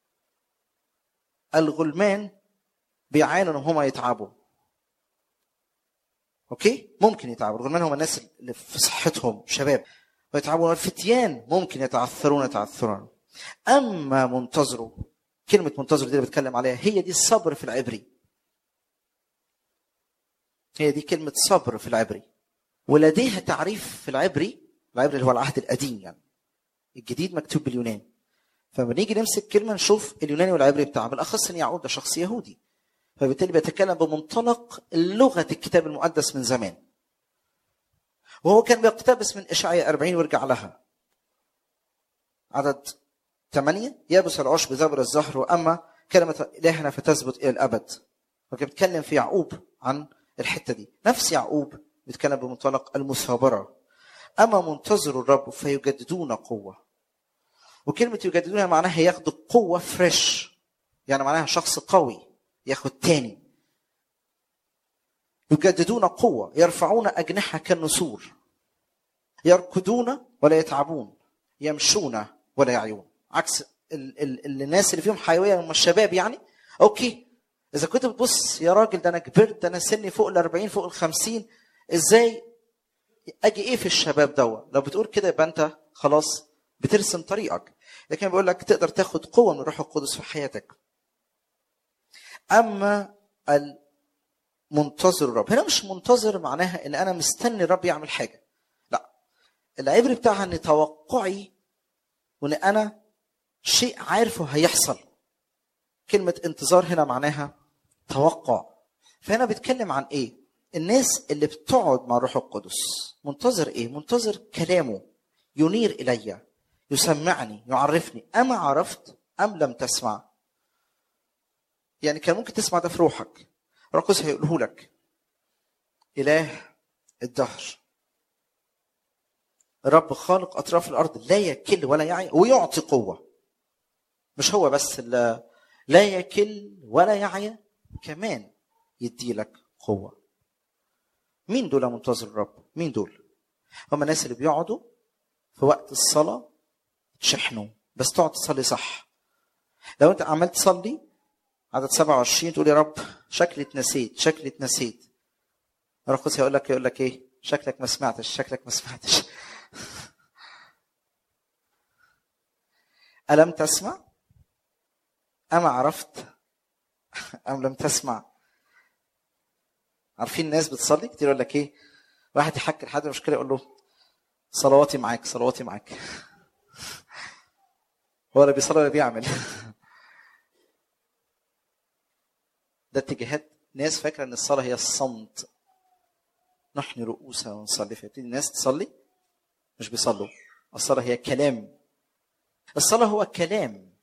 الغلمان بيعانوا إن هما يتعبوا أوكي؟ ممكن يتعبوا الغلمان هم الناس اللي في صحتهم شباب ويتعبون الفتيان ممكن يتعثرون يتعثرون أما منتظروا كلمة منتظر دي اللي بتكلم عليها هي دي الصبر في العبري هي دي كلمة صبر في العبري ولديها تعريف في العبري العبري اللي هو العهد القديم يعني الجديد مكتوب باليوناني فلما نيجي نمسك كلمة نشوف اليوناني والعبري بتاعها بالأخص إن يعقوب ده شخص يهودي فبالتالي بيتكلم بمنطلق لغة الكتاب المقدس من زمان وهو كان بيقتبس من إشعياء 40 ويرجع لها عدد ثمانية يابس العشب زبر الزهر وأما كلمة إلهنا فتثبت إلى الأبد فكان بيتكلم في يعقوب عن الحته دي نفس يعقوب بيتكلم بمنطلق المثابره اما منتظر الرب فيجددون قوه وكلمه يجددون معناها ياخدوا قوه فريش يعني معناها شخص قوي ياخد تاني يجددون قوه يرفعون اجنحه كالنسور يركضون ولا يتعبون يمشون ولا يعيون عكس ال- ال- الناس اللي فيهم حيويه هم الشباب يعني اوكي اذا كنت بتبص يا راجل ده انا كبرت ده انا سني فوق ال 40 فوق ال 50 ازاي اجي ايه في الشباب دوا لو بتقول كده يبقى انت خلاص بترسم طريقك لكن بيقول لك تقدر تاخد قوه من الروح القدس في حياتك اما المنتظر الرب هنا مش منتظر معناها ان انا مستني الرب يعمل حاجه لا العبري بتاعها ان توقعي وان انا شيء عارفه هيحصل كلمه انتظار هنا معناها توقع فهنا بيتكلم عن ايه الناس اللي بتقعد مع الروح القدس منتظر ايه منتظر كلامه ينير الي يسمعني يعرفني اما عرفت ام لم تسمع يعني كان ممكن تسمع ده في روحك الروح القدس هيقوله لك اله الدهر رب خالق اطراف الارض لا يكل ولا يعي ويعطي قوه مش هو بس اللي لا يكل ولا يعي كمان يدي لك قوه مين دول منتظر الرب مين دول هم الناس اللي بيقعدوا في وقت الصلاه تشحنوا بس تقعد تصلي صح لو انت عمال تصلي عدد 27 تقول يا رب شكلي اتنسيت شكلي اتنسيت الروح القدس هيقول لك يقول لك ايه شكلك ما سمعتش شكلك ما سمعتش ألم تسمع أما عرفت أم لم تسمع عارفين الناس بتصلي كتير يقول لك ايه واحد يحكي لحد مشكله يقول له صلواتي معاك صلواتي معاك هو ولا بيصلي ولا بيعمل ده اتجاهات ناس فاكره ان الصلاه هي الصمت نحن رؤوسها ونصلي فيبتدي الناس تصلي مش بيصلوا الصلاه هي كلام الصلاه هو كلام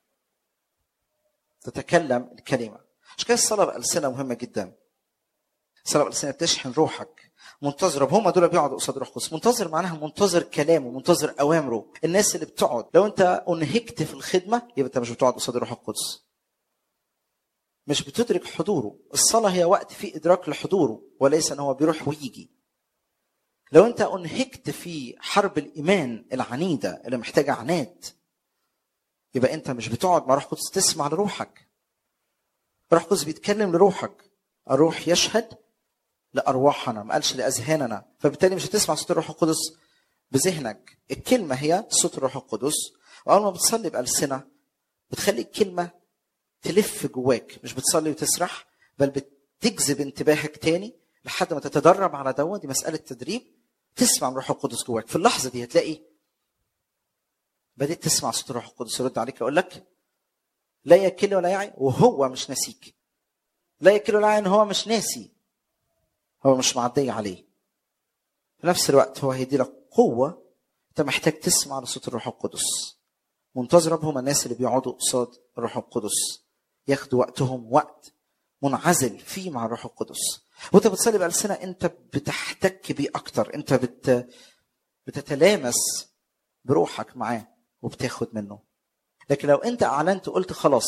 تتكلم الكلمه عشان كده الصلاه بألسنة مهمه جدا الصلاه بألسنة بتشحن روحك منتظر هم دول بيقعدوا قصاد روح القدس منتظر معناها منتظر كلامه منتظر اوامره الناس اللي بتقعد لو انت انهكت في الخدمه يبقى انت مش بتقعد قصاد روح القدس مش بتدرك حضوره الصلاه هي وقت فيه ادراك لحضوره وليس ان هو بيروح ويجي لو انت انهكت في حرب الايمان العنيده اللي محتاجه عناد يبقى انت مش بتقعد مع روح القدس تسمع لروحك روح القدس بيتكلم لروحك الروح يشهد لارواحنا ما قالش لاذهاننا فبالتالي مش هتسمع صوت الروح القدس بذهنك الكلمه هي صوت الروح القدس واول ما بتصلي بالسنه بتخلي الكلمه تلف جواك مش بتصلي وتسرح بل بتجذب انتباهك تاني لحد ما تتدرب على دوت دي مساله تدريب تسمع من الروح القدس جواك في اللحظه دي هتلاقي بدأت تسمع صوت الروح القدس يرد عليك يقول لك لا يكل ولا يعي وهو مش ناسيك لا يكل ولا يعي ان هو مش ناسي هو مش معدي عليه في نفس الوقت هو هيدي لك قوه انت محتاج تسمع لصوت الروح القدس منتظر هم الناس اللي بيقعدوا قصاد الروح القدس ياخدوا وقتهم وقت منعزل فيه مع الروح القدس وانت بتصلي بألسنة انت بتحتك بيه اكتر انت بت بتتلامس بروحك معاه وبتاخد منه لكن لو انت اعلنت وقلت خلاص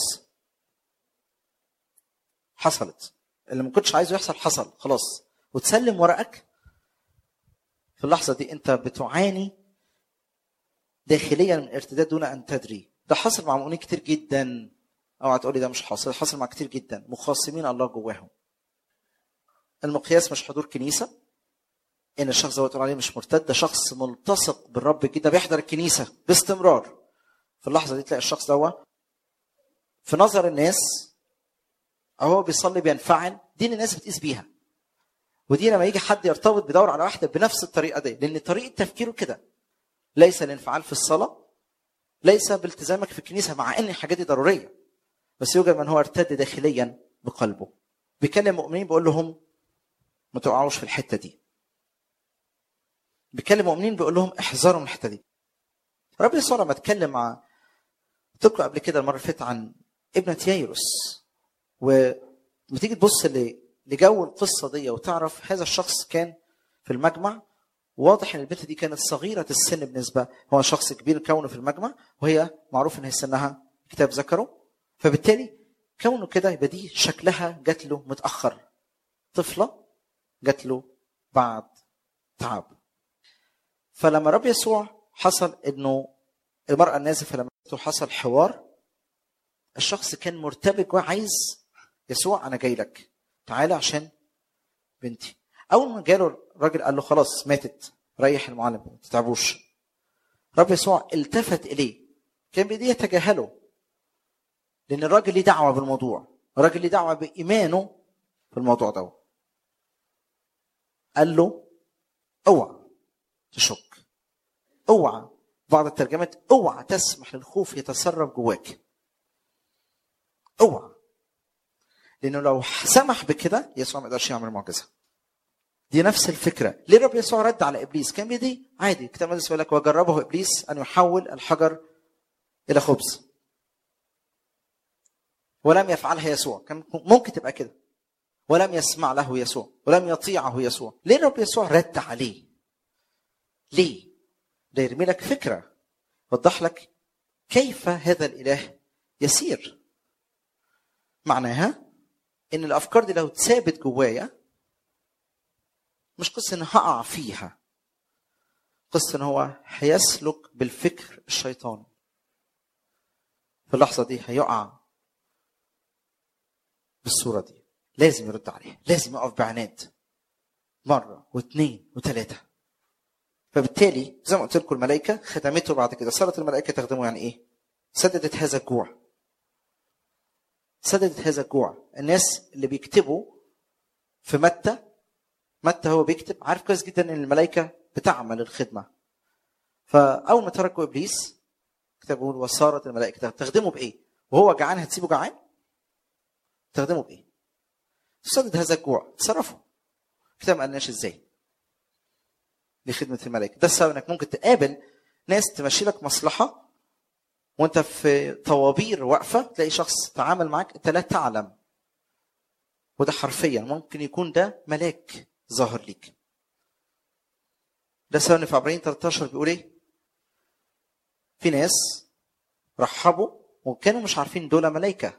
حصلت اللي ما كنتش عايزه يحصل حصل خلاص وتسلم ورقك في اللحظه دي انت بتعاني داخليا من ارتداد دون ان تدري ده حصل مع مؤمنين كتير جدا اوعى تقولي ده مش حاصل ده حصل مع كتير جدا مخاصمين الله جواهم المقياس مش حضور كنيسه ان الشخص ده تقول عليه مش مرتد ده شخص ملتصق بالرب جدا بيحضر الكنيسه باستمرار في اللحظه دي تلاقي الشخص ده في نظر الناس او هو بيصلي بينفعل دي اللي الناس بتقيس بيها ودي لما يجي حد يرتبط بيدور على واحده بنفس الطريقه دي لان طريقه تفكيره كده ليس الانفعال في الصلاه ليس بالتزامك في الكنيسه مع ان الحاجات دي ضروريه بس يوجد من هو ارتد داخليا بقلبه بيكلم مؤمنين بيقول لهم ما تقعوش في الحته دي بيكلم مؤمنين بيقول لهم احذروا من الحته دي رب يسوع لما اتكلم مع تقرا قبل كده المره اللي فاتت عن ابنه يايروس وتيجي تبص لجو القصه دي وتعرف هذا الشخص كان في المجمع واضح ان البنت دي كانت صغيره السن بالنسبه هو شخص كبير كونه في المجمع وهي معروف ان هي سنها كتاب ذكره فبالتالي كونه كده يبقى دي شكلها جات له متاخر طفله جات له بعد تعب فلما رب يسوع حصل انه المراه النازفه لما حصل حوار الشخص كان مرتبك وعايز يسوع انا جاي لك تعالى عشان بنتي اول ما جاله الراجل قال له خلاص ماتت ريح المعلم ما تتعبوش رب يسوع التفت اليه كان بايديه يتجاهله لان الراجل ليه دعوه بالموضوع الراجل ليه دعوه بايمانه في الموضوع ده قال له اوعى تشك اوعى بعض الترجمات اوعى تسمح للخوف يتسرب جواك اوعى لانه لو سمح بكده يسوع ما يقدرش يعمل معجزه دي نفس الفكره ليه رب يسوع رد على ابليس كان بيدي عادي الكتاب المقدس يقول لك وجربه ابليس ان يحول الحجر الى خبز ولم يفعلها يسوع كان ممكن تبقى كده ولم يسمع له يسوع ولم يطيعه يسوع ليه رب يسوع رد عليه ليه ده يرمي لك فكره يوضح لك كيف هذا الاله يسير معناها ان الافكار دي لو اتثابت جوايا مش قصه ان هقع فيها قصه ان هو هيسلك بالفكر الشيطاني في اللحظه دي هيقع بالصوره دي لازم يرد عليها لازم يقف بعناد مره واثنين وثلاثه فبالتالي زي ما قلت لكم الملائكه ختمته بعد كده صارت الملائكه تخدمه يعني ايه؟ سددت هذا الجوع سددت هذا الجوع الناس اللي بيكتبوا في متى متى هو بيكتب عارف كويس جدا ان الملائكه بتعمل الخدمه فاول ما تركوا ابليس كتاب بيقول وصارت الملائكه تخدمه بايه؟ وهو جعان هتسيبه جعان؟ تخدمه بايه؟ تسدد هذا الجوع تصرفوا الكتاب ما قالناش ازاي لخدمه الملائكه ده السبب انك ممكن تقابل ناس تمشي لك مصلحه وانت في طوابير واقفه تلاقي شخص تعامل معاك انت لا تعلم وده حرفيا ممكن يكون ده ملاك ظاهر ليك ده سبب في عبرين 13 بيقول ايه في ناس رحبوا وكانوا مش عارفين دول ملائكه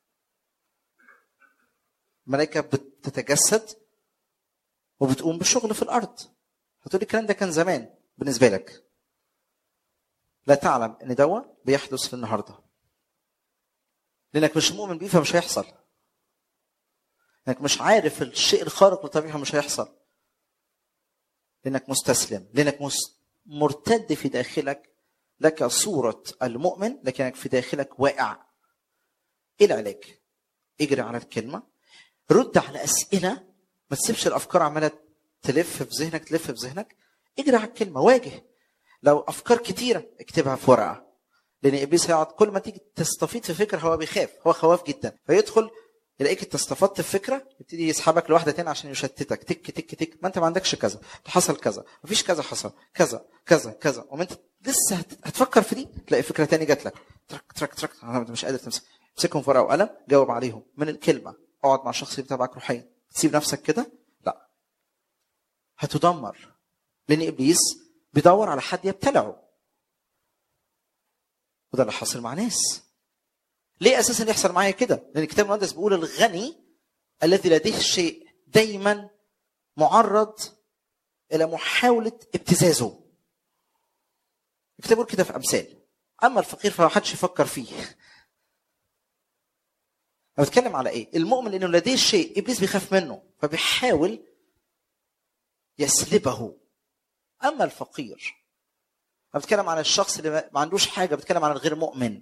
ملائكه بتتجسد وبتقوم بالشغل في الارض هتقولي الكلام ده كان زمان بالنسبه لك لا تعلم ان دوا بيحدث في النهارده لانك مش مؤمن بيه فمش هيحصل لانك مش عارف الشيء الخارق للطبيعه مش هيحصل لانك مستسلم لانك مرتد في داخلك لك صوره المؤمن لكنك في داخلك واقع ايه العلاج اجري على الكلمه رد على اسئله ما تسيبش الافكار عماله تلف في ذهنك تلف في ذهنك اجري على الكلمه واجه لو افكار كتيره اكتبها في ورقه لان ابليس هيقعد كل ما تيجي تستفيد في فكره هو بيخاف هو خواف جدا فيدخل يلاقيك انت استفدت في فكره يبتدي يسحبك لواحده تاني عشان يشتتك تك تك تك ما انت ما عندكش كذا حصل كذا مفيش كذا حصل كذا كذا كذا وما انت لسه هت- هتفكر في دي تلاقي فكره تاني جات لك ترك ترك ترك أنا مش قادر تمسك امسكهم في ورقه وقلم جاوب عليهم من الكلمه اقعد مع الشخص اللي بيتابعك روحيا تسيب نفسك كده لا هتدمر لان ابليس بيدور على حد يبتلعه وده اللي حاصل مع ناس ليه اساسا يحصل معايا كده لان الكتاب المقدس بيقول الغني الذي لديه الشيء دايما معرض الى محاوله ابتزازه الكتاب بيقول كده في امثال اما الفقير فما حدش يفكر فيه انا بتكلم على ايه المؤمن انه لديه الشيء ابليس بيخاف منه فبيحاول يسلبه اما الفقير انا بتكلم عن الشخص اللي ما- ما عندوش حاجه بتكلم عن الغير مؤمن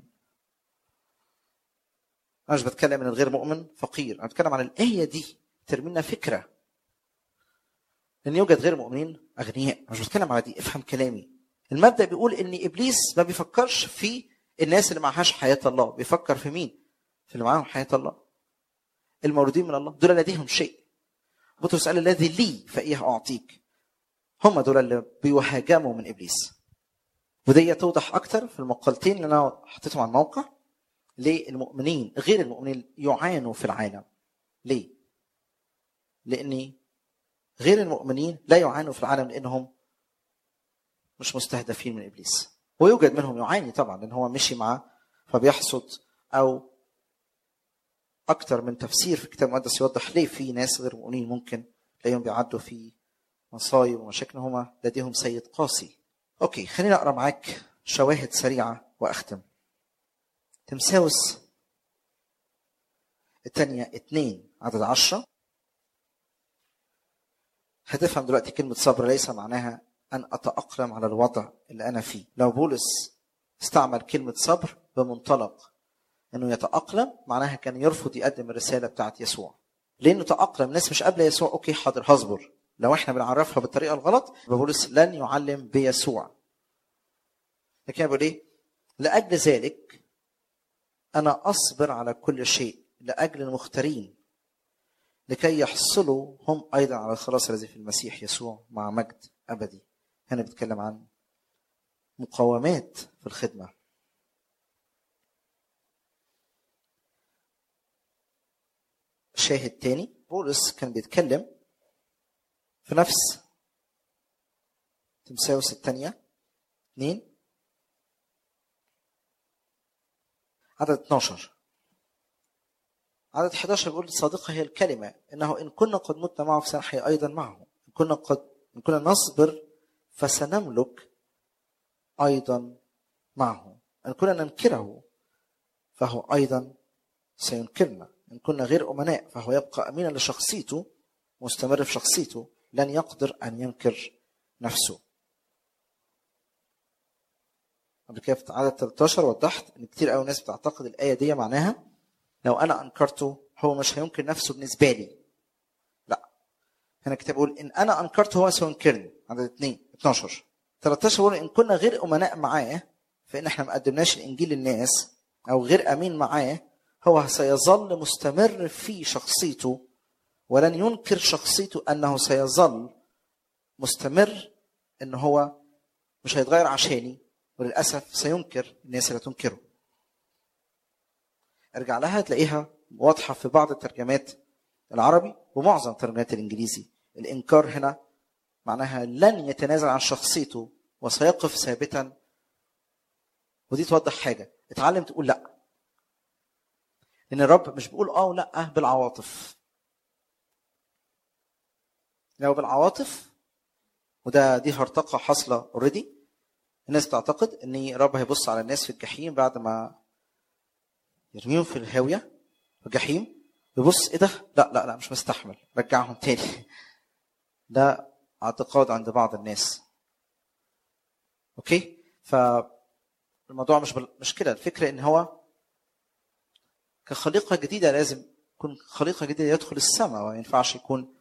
انا مش بتكلم عن الغير مؤمن فقير انا بتكلم عن الايه دي ترمي لنا فكره ان يوجد غير مؤمنين اغنياء أنا مش بتكلم على دي افهم كلامي المبدا بيقول ان ابليس ما بيفكرش في الناس اللي معهاش حياه الله بيفكر في مين في اللي معاهم حياه الله المولودين من الله دول لديهم شيء بطرس قال الذي لي فاياه اعطيك هم دول اللي بيهاجموا من ابليس ودي توضح اكتر في المقالتين اللي انا حطيتهم على الموقع ليه المؤمنين غير المؤمنين يعانوا في العالم ليه لان غير المؤمنين لا يعانوا في العالم لانهم مش مستهدفين من ابليس ويوجد منهم يعاني طبعا لان هو مشي معاه فبيحصد او اكتر من تفسير في الكتاب المقدس يوضح ليه في ناس غير مؤمنين ممكن تلاقيهم بيعدوا في مصايب ومشاكل هما لديهم سيد قاسي اوكي خليني اقرا معاك شواهد سريعه واختم تمساوس الثانية اتنين عدد عشرة هتفهم دلوقتي كلمة صبر ليس معناها أن أتأقلم على الوضع اللي أنا فيه لو بولس استعمل كلمة صبر بمنطلق أنه يتأقلم معناها كان يرفض يقدم الرسالة بتاعت يسوع لأنه تأقلم ناس مش قابلة يسوع أوكي حاضر هصبر لو احنا بنعرفها بالطريقة الغلط يبقى بولس لن يعلم بيسوع لكن بيقول ايه لأجل ذلك أنا أصبر على كل شيء لأجل المختارين لكي يحصلوا هم أيضا على الخلاص الذي في المسيح يسوع مع مجد أبدي هنا بيتكلم عن مقاومات في الخدمة شاهد تاني بولس كان بيتكلم في نفس تمساوس الثانية اثنين عدد 12 عدد 11 بيقول صادقة هي الكلمة إنه إن كنا قد متنا معه فسنحيا أيضا معه إن كنا قد إن كنا نصبر فسنملك أيضا معه إن كنا ننكره فهو أيضا سينكرنا إن كنا غير أمناء فهو يبقى أمينا لشخصيته مستمر في شخصيته لن يقدر أن ينكر نفسه قبل كده في عدد 13 وضحت ان كتير قوي ناس بتعتقد الايه دي معناها لو انا انكرته هو مش هينكر نفسه بالنسبه لي لا هنا الكتاب بيقول ان انا انكرته هو سينكرني عدد 2 12 13 بيقول ان كنا غير امناء معاه فان احنا ما قدمناش الانجيل للناس او غير امين معاه هو سيظل مستمر في شخصيته ولن ينكر شخصيته انه سيظل مستمر ان هو مش هيتغير عشاني وللاسف سينكر الناس اللي تنكره ارجع لها تلاقيها واضحه في بعض الترجمات العربي ومعظم الترجمات الانجليزي الانكار هنا معناها لن يتنازل عن شخصيته وسيقف ثابتا ودي توضح حاجه اتعلم تقول لا لان الرب مش بيقول اه ولا بالعواطف لو بالعواطف وده دي هرطقه حاصله اوريدي الناس تعتقد ان الرب هيبص على الناس في الجحيم بعد ما يرميهم في الهاويه في الجحيم يبص ايه ده؟ لا لا لا مش مستحمل رجعهم تاني ده اعتقاد عند بعض الناس اوكي فالموضوع مش بل... مش كده الفكره ان هو كخليقه جديده لازم يكون خليقه جديده يدخل السماء وما ينفعش يكون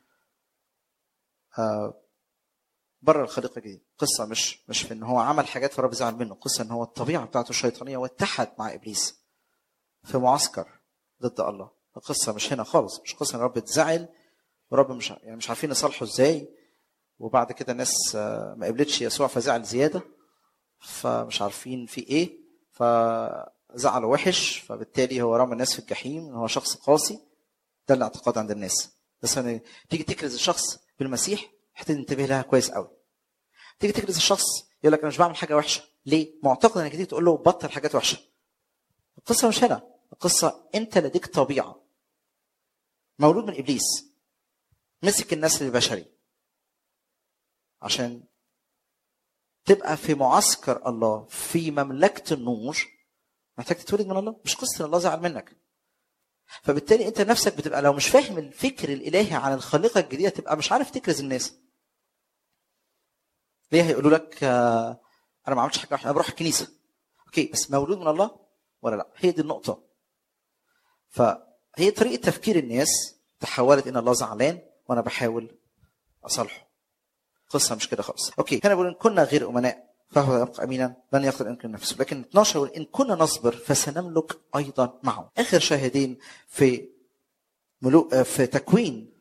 آه بره الخليقه الجديده قصه مش مش في ان هو عمل حاجات فرب زعل منه قصه ان هو الطبيعه بتاعته الشيطانيه واتحد مع ابليس في معسكر ضد الله القصه مش هنا خالص مش قصه ان رب اتزعل ورب مش يعني مش عارفين يصالحوا ازاي وبعد كده الناس آه، ما قبلتش يسوع فزعل زياده فمش عارفين في ايه فزعلوا وحش فبالتالي هو رمى الناس في الجحيم ان هو شخص قاسي ده الاعتقاد عند الناس بس لما تيجي تكرز الشخص بالمسيح هتنتبه تنتبه لها كويس قوي تيجي تكرز الشخص يقول لك انا مش بعمل حاجه وحشه ليه معتقد انك تيجي تقول له بطل حاجات وحشه القصه مش هنا القصه انت لديك طبيعه مولود من ابليس مسك النسل البشري عشان تبقى في معسكر الله في مملكه النور محتاج تتولد من الله مش قصه ان الله زعل منك فبالتالي انت نفسك بتبقى لو مش فاهم الفكر الالهي عن الخليقه الجديده تبقى مش عارف تكرز الناس ليه هيقولوا لك آه، انا ما عملتش حاجه وحشة، انا بروح الكنيسه اوكي بس مولود من الله ولا لا هي دي النقطه فهي طريقه تفكير الناس تحولت ان الله زعلان وانا بحاول اصالحه قصه مش كده خالص اوكي هنا بيقول ان كنا غير امناء فهو يبقى امينا لن يقدر ان يمكن نفسه لكن 12 يقول ان كنا نصبر فسنملك ايضا معه اخر شاهدين في ملوك في تكوين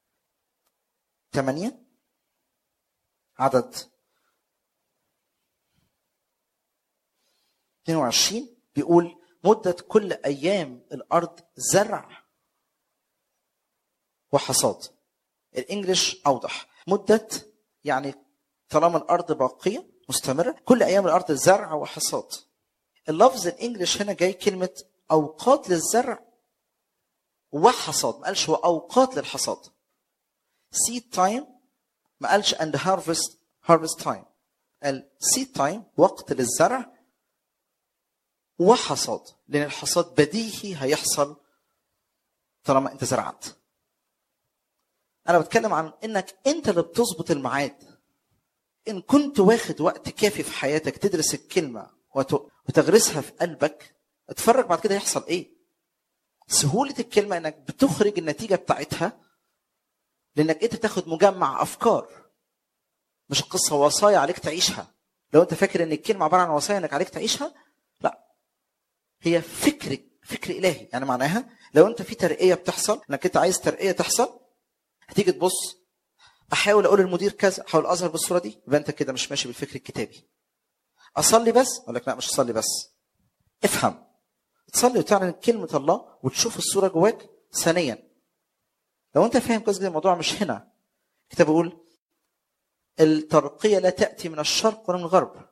8 عدد 22 بيقول مدة كل أيام الأرض زرع وحصاد الإنجليش أوضح مدة يعني طالما الأرض باقية مستمرة كل أيام الأرض زرع وحصاد اللفظ الإنجليش هنا جاي كلمة أوقات للزرع وحصاد ما قالش وأوقات للحصاد seed time ما قالش and harvest harvest time قال seed time وقت للزرع وحصاد لان الحصاد بديهي هيحصل طالما انت زرعت انا بتكلم عن انك انت اللي بتظبط الميعاد ان كنت واخد وقت كافي في حياتك تدرس الكلمه وت- وتغرسها في قلبك اتفرج بعد كده هيحصل ايه سهوله الكلمه انك بتخرج النتيجه بتاعتها لانك انت بتاخد مجمع افكار مش القصه وصايا عليك تعيشها لو انت فاكر ان الكلمه عباره عن وصايا انك عليك تعيشها لا هي فكر فكر الهي يعني معناها لو انت في ترقيه بتحصل انك انت عايز ترقيه تحصل هتيجي تبص احاول اقول للمدير كذا احاول اظهر بالصوره دي يبقى انت كده مش ماشي بالفكر الكتابي اصلي بس اقول لك لا مش اصلي بس افهم تصلي وتعلن كلمه الله وتشوف الصوره جواك ثانيا لو انت فاهم كويس جدا الموضوع مش هنا الكتاب بيقول الترقيه لا تاتي من الشرق ولا من الغرب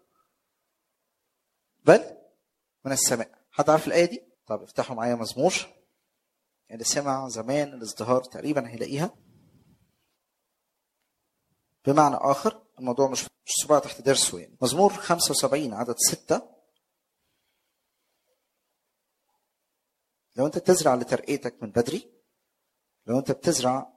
بل من السماء حد عارف الايه دي طب افتحوا معايا مزمور اللي سمع زمان الازدهار تقريبا هيلاقيها بمعنى اخر الموضوع مش مش صباع تحت درسه يعني مزمور 75 عدد 6 لو انت بتزرع لترقيتك من بدري لو انت بتزرع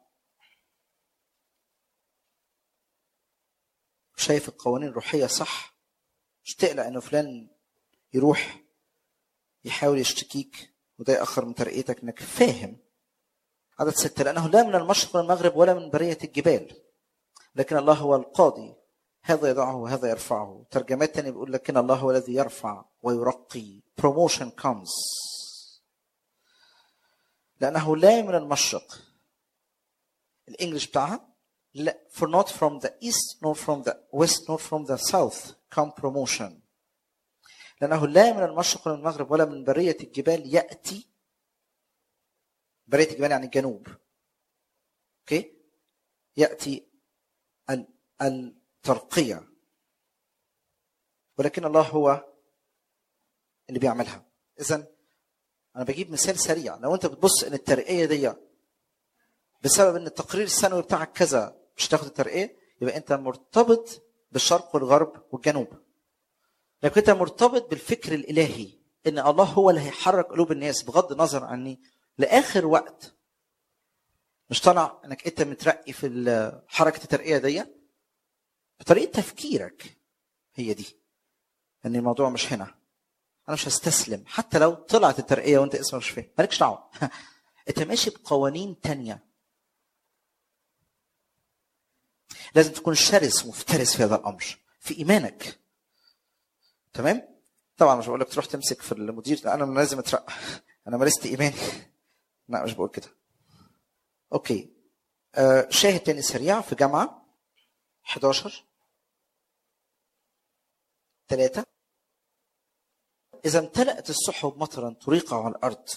شايف القوانين الروحية صح مش تقلق انه فلان يروح يحاول يشتكيك وده يأخر من ترقيتك انك فاهم عدد ستة لأنه لا من المشرق ولا المغرب ولا من برية الجبال لكن الله هو القاضي هذا يضعه وهذا يرفعه ترجمات تانية بيقول لكن الله هو الذي يرفع ويرقي promotion comes لأنه لا من المشرق الإنجليش بتاعها لا for not from the east nor from the west nor from the south come promotion لأنه لا من المشرق ولا من المغرب ولا من برية الجبال يأتي برية الجبال يعني الجنوب اوكي يأتي ال- الترقية ولكن الله هو اللي بيعملها إذا أنا بجيب مثال سريع لو أنت بتبص إن الترقية دي بسبب إن التقرير السنوي بتاعك كذا مش تاخد الترقية يبقى أنت مرتبط بالشرق والغرب والجنوب لكن أنت مرتبط بالفكر الإلهي إن الله هو اللي هيحرك قلوب الناس بغض النظر عني لآخر وقت مش طالع انك انت مترقي في ال- حركه الترقيه دي بطريقه تفكيرك هي دي ان الموضوع مش هنا انا مش هستسلم حتى لو طلعت الترقيه وانت اسمك مش فاهم مالكش دعوه انت ماشي بقوانين تانية لازم تكون شرس ومفترس في هذا الامر في ايمانك تمام طبعا مش بقول لك تروح تمسك في المدير لا انا لازم اترقى انا مارست ايماني لا مش بقول كده اوكي آه شاهد تاني سريع في جامعه 11 ثلاثة إذا امتلأت السحب مطرا تريقع على الأرض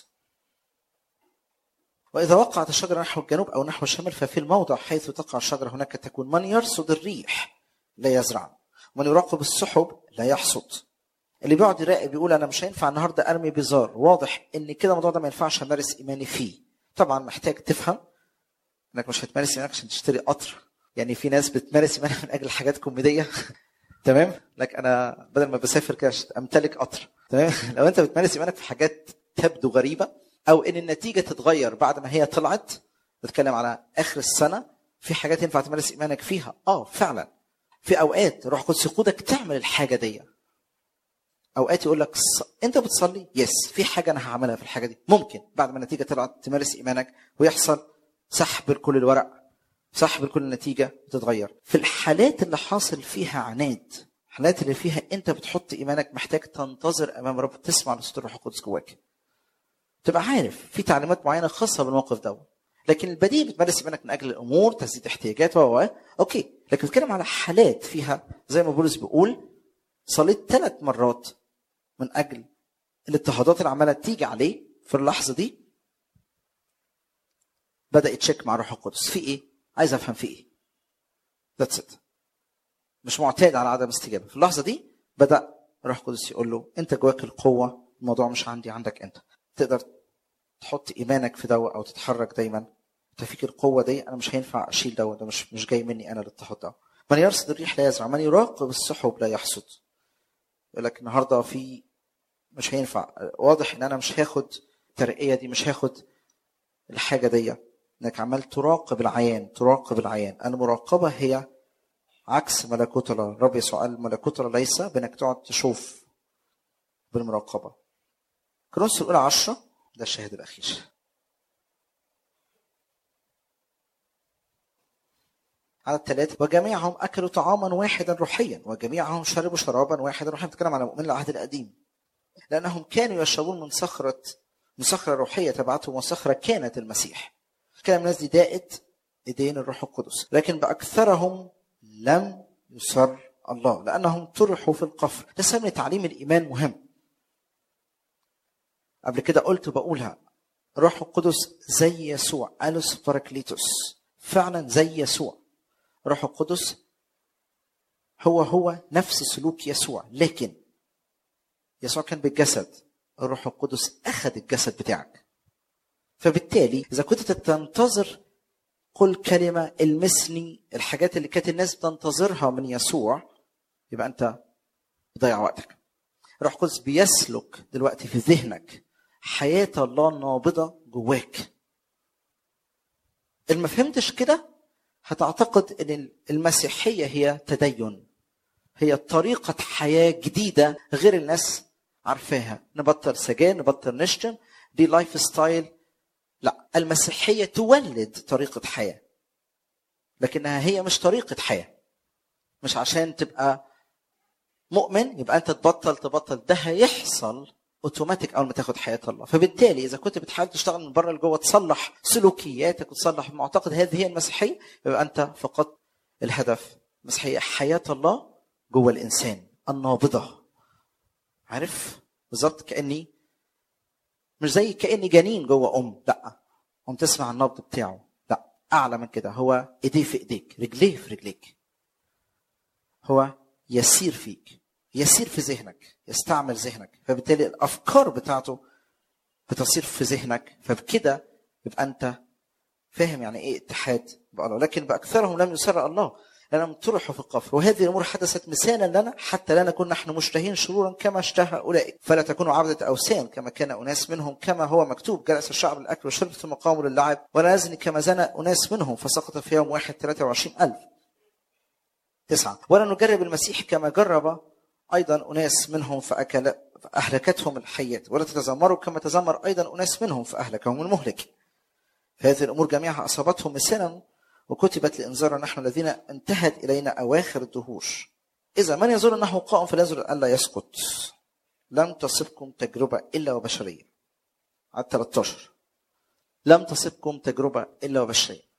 وإذا وقعت الشجرة نحو الجنوب أو نحو الشمال ففي الموضع حيث تقع الشجرة هناك تكون من يرصد الريح لا يزرع ومن يراقب السحب لا يحصد اللي بيقعد يراقب يقول أنا مش هينفع النهاردة أرمي بزار واضح إن كده الموضوع ده ما ينفعش أمارس إيماني فيه طبعا محتاج تفهم إنك مش هتمارس إيمانك عشان تشتري قطر يعني في ناس بتمارس إيمانها من أجل حاجات كوميدية تمام لك انا بدل ما بسافر كده عشان امتلك قطر تمام لو انت بتمارس ايمانك في حاجات تبدو غريبه او ان النتيجه تتغير بعد ما هي طلعت بتكلم على اخر السنه في حاجات ينفع تمارس ايمانك فيها اه فعلا في اوقات روح قدس يقودك تعمل الحاجه دي اوقات يقول لك ص... انت بتصلي يس في حاجه انا هعملها في الحاجه دي ممكن بعد ما النتيجه طلعت تمارس ايمانك ويحصل سحب لكل الورق سحب لكل النتيجه بتتغير في الحالات اللي حاصل فيها عناد الحالات اللي فيها انت بتحط ايمانك محتاج تنتظر امام رب تسمع لصوت الروح القدس جواك تبقى عارف في تعليمات معينه خاصه بالموقف ده لكن البديل بتمارس ايمانك من اجل الامور تسديد احتياجات و اوكي لكن بتكلم على حالات فيها زي ما بولس بيقول صليت ثلاث مرات من اجل الاضطهادات اللي عماله تيجي عليه في اللحظه دي بدا يتشيك مع الروح القدس في ايه عايز افهم في ايه ذاتس ات مش معتاد على عدم استجابه في اللحظه دي بدا الروح القدس يقول له انت جواك القوه الموضوع مش عندي عندك انت تقدر تحط ايمانك في دواء او تتحرك دايما انت فيك القوه دي انا مش هينفع اشيل دواء ده مش مش جاي مني انا الاضطهاد ده من يرصد الريح لا يزرع من يراقب السحب لا يحصد يقول لك النهارده في مش هينفع واضح ان انا مش هاخد الترقيه دي مش هاخد الحاجه دي انك عمال تراقب العيان تراقب العيان المراقبه هي عكس ملكوت الله الرب يسوع قال ملكوت الله ليس بانك تقعد تشوف بالمراقبه كرونس الاولى عشرة ده الشاهد الاخير على الثلاثة وجميعهم أكلوا طعاما واحدا روحيا وجميعهم شربوا شرابا واحدا روحيا بتكلم على مؤمن العهد القديم لأنهم كانوا يشربون من صخرة من صخرة روحية تبعتهم وصخرة كانت المسيح كلام الناس دي داءت ايدين الروح القدس لكن باكثرهم لم يصر الله لانهم طرحوا في القفر ده سمي تعليم الايمان مهم قبل كده قلت بقولها الروح القدس زي يسوع الوس باراكليتوس فعلا زي يسوع الروح القدس هو هو نفس سلوك يسوع لكن يسوع كان بالجسد الروح القدس اخذ الجسد بتاعك فبالتالي اذا كنت تنتظر قل كلمه المسني الحاجات اللي كانت الناس بتنتظرها من يسوع يبقى انت بتضيع وقتك الروح القدس بيسلك دلوقتي في ذهنك حياه الله النابضه جواك اللي ما فهمتش كده هتعتقد ان المسيحيه هي تدين هي طريقه حياه جديده غير الناس عارفاها نبطل سجاير نبطل نشتم دي لايف ستايل لا المسيحيه تولد طريقه حياه لكنها هي مش طريقه حياه مش عشان تبقى مؤمن يبقى انت تبطل تبطل ده هيحصل اوتوماتيك اول ما تاخد حياه الله فبالتالي اذا كنت بتحاول تشتغل من بره لجوه تصلح سلوكياتك وتصلح معتقد هذه هي المسيحيه يبقى انت فقدت الهدف المسيحيه حياه الله جوه الانسان النابضه عارف بالظبط كاني مش زي كاني جنين جوه ام لا قوم تسمع النبض بتاعه لا اعلى من كده هو ايديه في ايديك رجليه في رجليك هو يسير فيك يسير في ذهنك يستعمل ذهنك فبالتالي الافكار بتاعته بتصير في ذهنك فبكده يبقى انت فاهم يعني ايه اتحاد بالله لكن باكثرهم لم يسر الله لانهم طرحوا في القفر وهذه الامور حدثت مثالا لنا حتى لا نكون نحن مشتهين شرورا كما اشتهى اولئك فلا تكونوا عبده اوثان كما كان اناس منهم كما هو مكتوب جلس الشعب للاكل والشرب ثم قاموا للعب ولا نزني كما زنى اناس منهم فسقط في يوم واحد 23000 تسعة ولا نجرب المسيح كما جرب أيضا أناس منهم فأكل فأهلكتهم الحيات ولا تتذمروا كما تذمر أيضا أناس منهم فأهلكهم المهلك فهذه الأمور جميعها أصابتهم مثلا وكتبت لإنذار نحن الذين انتهت إلينا أواخر الدهور إذا من يظن أنه قائم فلينظر ألا يسقط لم تصبكم تجربة إلا وبشرية على 13 لم تصبكم تجربة إلا وبشرية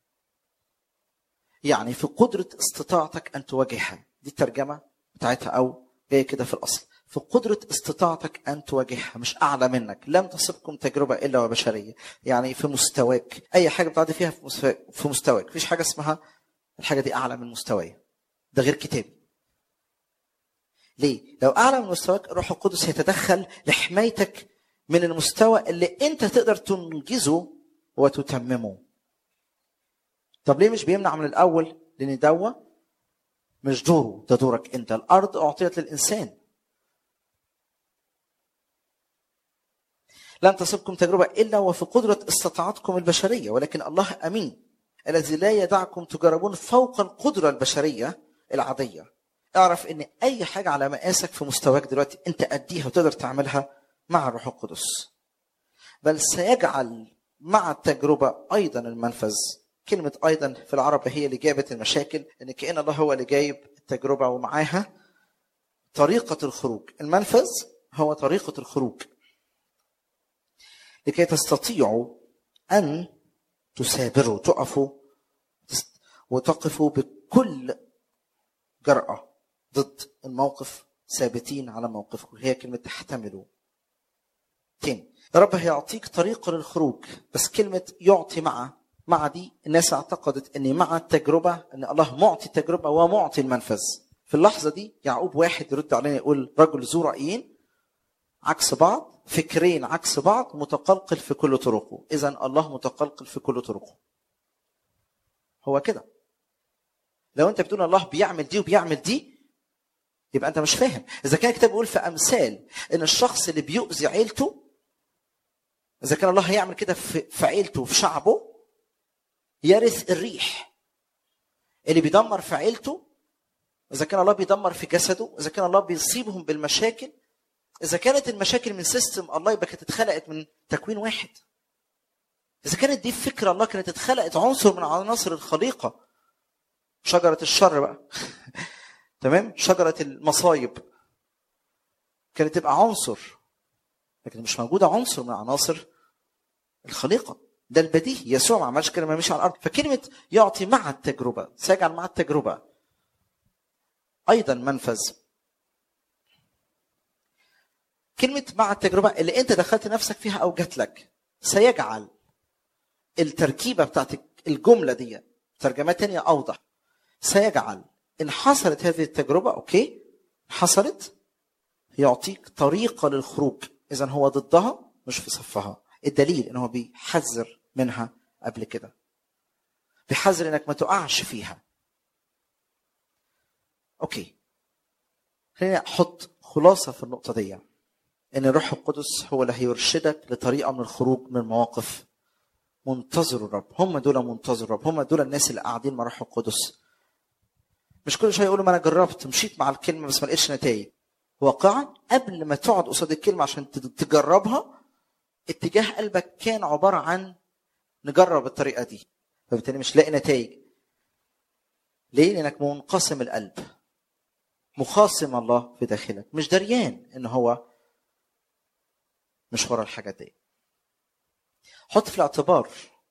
يعني في قدرة استطاعتك أن تواجهها دي الترجمة بتاعتها أو جاية كده في الأصل في قدرة استطاعتك أن تواجهها مش أعلى منك لم تصبكم تجربة إلا وبشرية يعني في مستواك أي حاجة بتعدي فيها في مستواك في مستواك مفيش حاجة اسمها الحاجة دي أعلى من مستواي ده غير كتابي ليه؟ لو أعلى من مستواك الروح القدس هيتدخل لحمايتك من المستوى اللي أنت تقدر تنجزه وتتممه طب ليه مش بيمنع من الأول؟ لأن دوا مش دوره ده دورك أنت الأرض أعطيت للإنسان لن تصبكم تجربة إلا وفي قدرة استطاعتكم البشرية ولكن الله أمين الذي لا يدعكم تجربون فوق القدرة البشرية العادية اعرف ان اي حاجة على مقاسك في مستواك دلوقتي انت اديها وتقدر تعملها مع الروح القدس بل سيجعل مع التجربة ايضا المنفذ كلمة ايضا في العربي هي اللي جابت المشاكل ان كأن الله هو اللي جايب التجربة ومعاها طريقة الخروج المنفذ هو طريقة الخروج لكي تستطيعوا أن تثابروا تقفوا وتقفوا بكل جرأة ضد الموقف ثابتين على موقفكم هي كلمة تحتملوا تاني رب هيعطيك طريقة للخروج بس كلمة يعطي مع مع دي الناس اعتقدت ان مع التجربة ان الله معطي التجربة ومعطي المنفذ في اللحظة دي يعقوب واحد يرد علينا يقول رجل ذو رأيين عكس بعض فكرين عكس بعض متقلقل في كل طرقه اذا الله متقلقل في كل طرقه هو كده لو انت بتقول الله بيعمل دي وبيعمل دي يبقى انت مش فاهم اذا كان الكتاب بيقول في امثال ان الشخص اللي بيؤذي عيلته اذا كان الله هيعمل كده في في عيلته وفي شعبه يرث الريح اللي بيدمر في عيلته اذا كان الله بيدمر في جسده اذا كان الله بيصيبهم بالمشاكل اذا كانت المشاكل من سيستم الله يبقى كانت اتخلقت من تكوين واحد اذا كانت دي فكره الله كانت اتخلقت عنصر من عناصر الخليقه شجره الشر بقى تمام شجره المصايب كانت تبقى عنصر لكن مش موجوده عنصر من عناصر الخليقه ده البديهي يسوع ما عملش كده ما مشي على الارض فكلمه يعطي مع التجربه سيجعل مع التجربه ايضا منفذ كلمة مع التجربة اللي أنت دخلت نفسك فيها أو جات لك سيجعل التركيبة بتاعت الجملة دي ترجمات تانية أوضح سيجعل إن حصلت هذه التجربة أوكي حصلت يعطيك طريقة للخروج إذا هو ضدها مش في صفها الدليل إن هو بيحذر منها قبل كده بيحذر إنك ما تقعش فيها أوكي خليني أحط خلاصة في النقطة دي ان الروح القدس هو اللي هيرشدك لطريقه من الخروج من مواقف منتظروا الرب هم دول منتظروا الرب هم دول الناس اللي قاعدين مع الروح القدس مش كل شويه يقولوا ما انا جربت مشيت مع الكلمه بس ما لقيتش نتائج واقعا قبل ما تقعد قصاد الكلمه عشان تجربها اتجاه قلبك كان عباره عن نجرب الطريقه دي فبالتالي مش لاقي نتائج ليه لانك منقسم القلب مخاصم الله في داخلك مش دريان ان هو مش ورا الحاجات دي حط في الاعتبار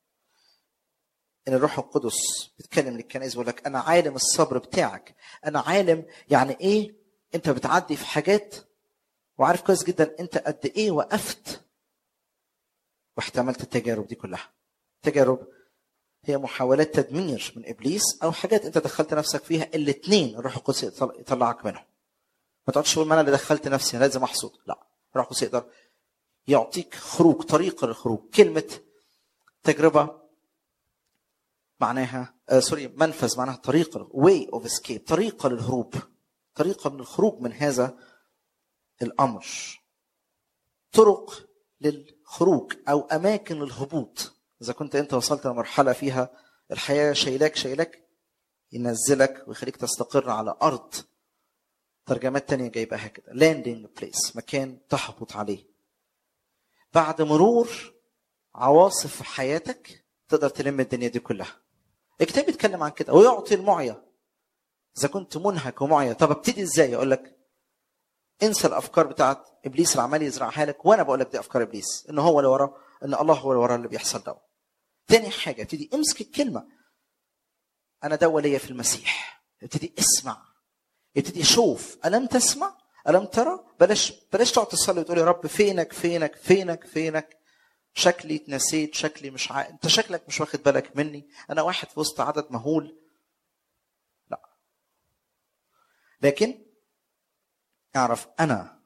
ان الروح القدس بيتكلم للكنائس بيقول لك انا عالم الصبر بتاعك انا عالم يعني ايه انت بتعدي في حاجات وعارف كويس جدا انت قد ايه وقفت واحتملت التجارب دي كلها تجارب هي محاولات تدمير من ابليس او حاجات انت دخلت نفسك فيها الاثنين الروح القدس يطلعك منهم ما تقعدش تقول ما انا اللي دخلت نفسي أنا لازم احصد لا الروح القدس يقدر يعطيك خروج طريقة للخروج كلمة تجربة معناها آه سوري منفذ معناها طريقة way of escape طريقة للهروب طريقة من الخروج من هذا الأمر طرق للخروج أو أماكن للهبوط إذا كنت أنت وصلت لمرحلة فيها الحياة شايلاك شايلاك ينزلك ويخليك تستقر على أرض ترجمات تانية جايباها كده لاندنج بليس مكان تهبط عليه بعد مرور عواصف في حياتك تقدر تلم الدنيا دي كلها الكتاب بيتكلم عن كده ويعطي المعيا اذا كنت منهك ومعيا طب ابتدي ازاي اقول لك انسى الافكار بتاعت ابليس اللي عمال يزرعها لك وانا بقول لك دي افكار ابليس ان هو اللي وراه ان الله هو اللي وراه اللي بيحصل ده تاني حاجه ابتدي امسك الكلمه انا ده وليا في المسيح ابتدي اسمع ابتدي شوف الم تسمع الم ترى بلاش بلاش تقعد تصلي وتقول يا رب فينك فينك فينك فينك شكلي اتنسيت شكلي مش ع... انت شكلك مش واخد بالك مني انا واحد في وسط عدد مهول لا لكن اعرف انا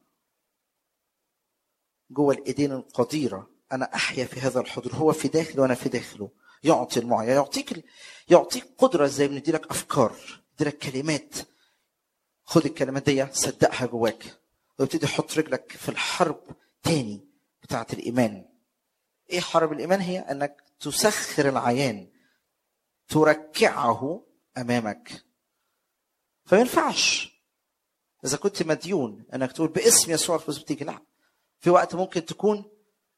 جوه الايدين القديره انا احيا في هذا الحضور هو في داخلي وانا في داخله يعطي المعيا يعطيك ال... يعطيك قدره ازاي بندي لك افكار يدي لك كلمات خد الكلمات دي صدقها جواك وابتدي حط رجلك في الحرب تاني بتاعه الايمان ايه حرب الايمان هي انك تسخر العيان تركعه امامك فما ينفعش اذا كنت مديون انك تقول باسم يسوع الفلوس بتيجي لا في وقت ممكن تكون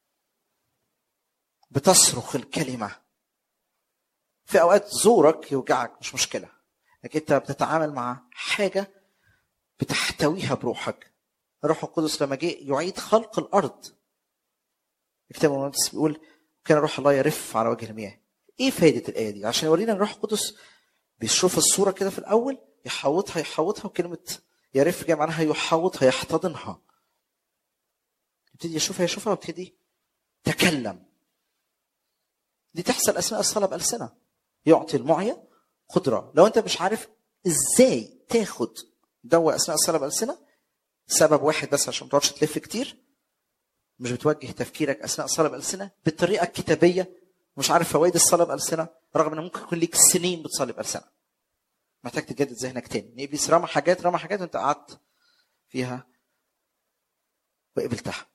بتصرخ الكلمه في اوقات زورك يوجعك مش مشكله لكن انت بتتعامل مع حاجه بتحتويها بروحك الروح القدس لما جه يعيد خلق الارض الكتاب المقدس بيقول كان روح الله يرف على وجه المياه ايه فايده الايه دي عشان يورينا الروح القدس بيشوف الصوره كده في الاول يحوطها يحوطها وكلمه يرف جاي معناها يحوطها يحتضنها يبتدي يشوفها يشوفها ويبتدي تكلم دي تحصل اثناء الصلاه بالسنه يعطي المعيا قدره لو انت مش عارف ازاي تاخد دواء اثناء الصلاه بالسنه سبب واحد بس عشان ما تقعدش تلف كتير مش بتوجه تفكيرك اثناء الصلاه بالسنه بالطريقه الكتابيه مش عارف فوائد الصلاه بالسنه رغم ان ممكن يكون ليك سنين بتصلي بالسنه محتاج تجدد ذهنك تاني ان ابليس رمى حاجات رمى حاجات وانت قعدت فيها وقبلتها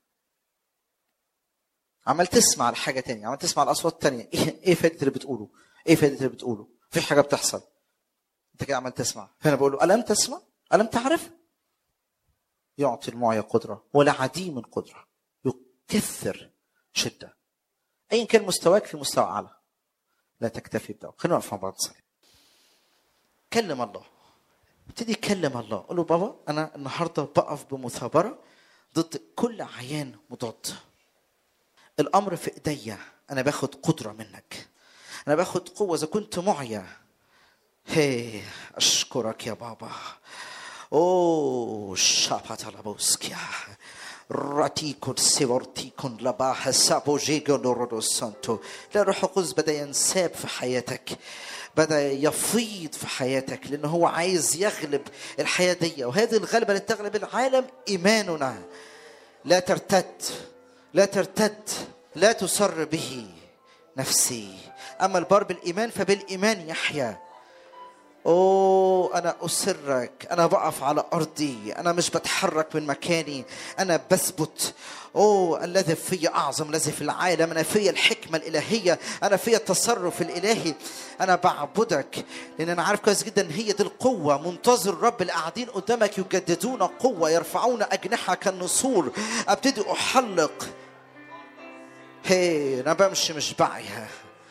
عمال تسمع الحاجه تاني عمال تسمع الاصوات تانية ايه ايه فائده اللي بتقوله ايه فائده اللي بتقوله في حاجه بتحصل انت كده عمال تسمع فانا بقول له الم تسمع الم تعرف يعطي المعيا قدره ولا عديم القدره يكثر شده ايا كان مستواك في مستوى اعلى لا تكتفي بده خلينا نقف مع بعض نصلي كلم الله ابتدي كلم الله قول له بابا انا النهارده بقف بمثابره ضد كل عيان مضاد الامر في ايديا انا باخد قدره منك انا باخد قوه اذا كنت معيا هي اشكرك يا بابا اوه شابات لابوسكيا راتيكون سيورتيكون لباها سابو جيجو نورودو سانتو لا روح القدس بدا ينساب في حياتك بدا يفيض في حياتك لان هو عايز يغلب الحياه دي وهذه الغلبه اللي تغلب العالم ايماننا لا ترتد لا ترتد لا تسر به نفسي اما البار بالايمان فبالايمان يحيا اوه انا اسرك انا بقف على ارضي انا مش بتحرك من مكاني انا بثبت اوه الذي في اعظم الذي في العالم انا في الحكمه الالهيه انا في التصرف الالهي انا بعبدك لان انا عارف كويس جدا هي دي القوه منتظر الرب اللي قاعدين قدامك يجددون قوه يرفعون اجنحه كالنسور ابتدي احلق هي انا بمشي مش بعيا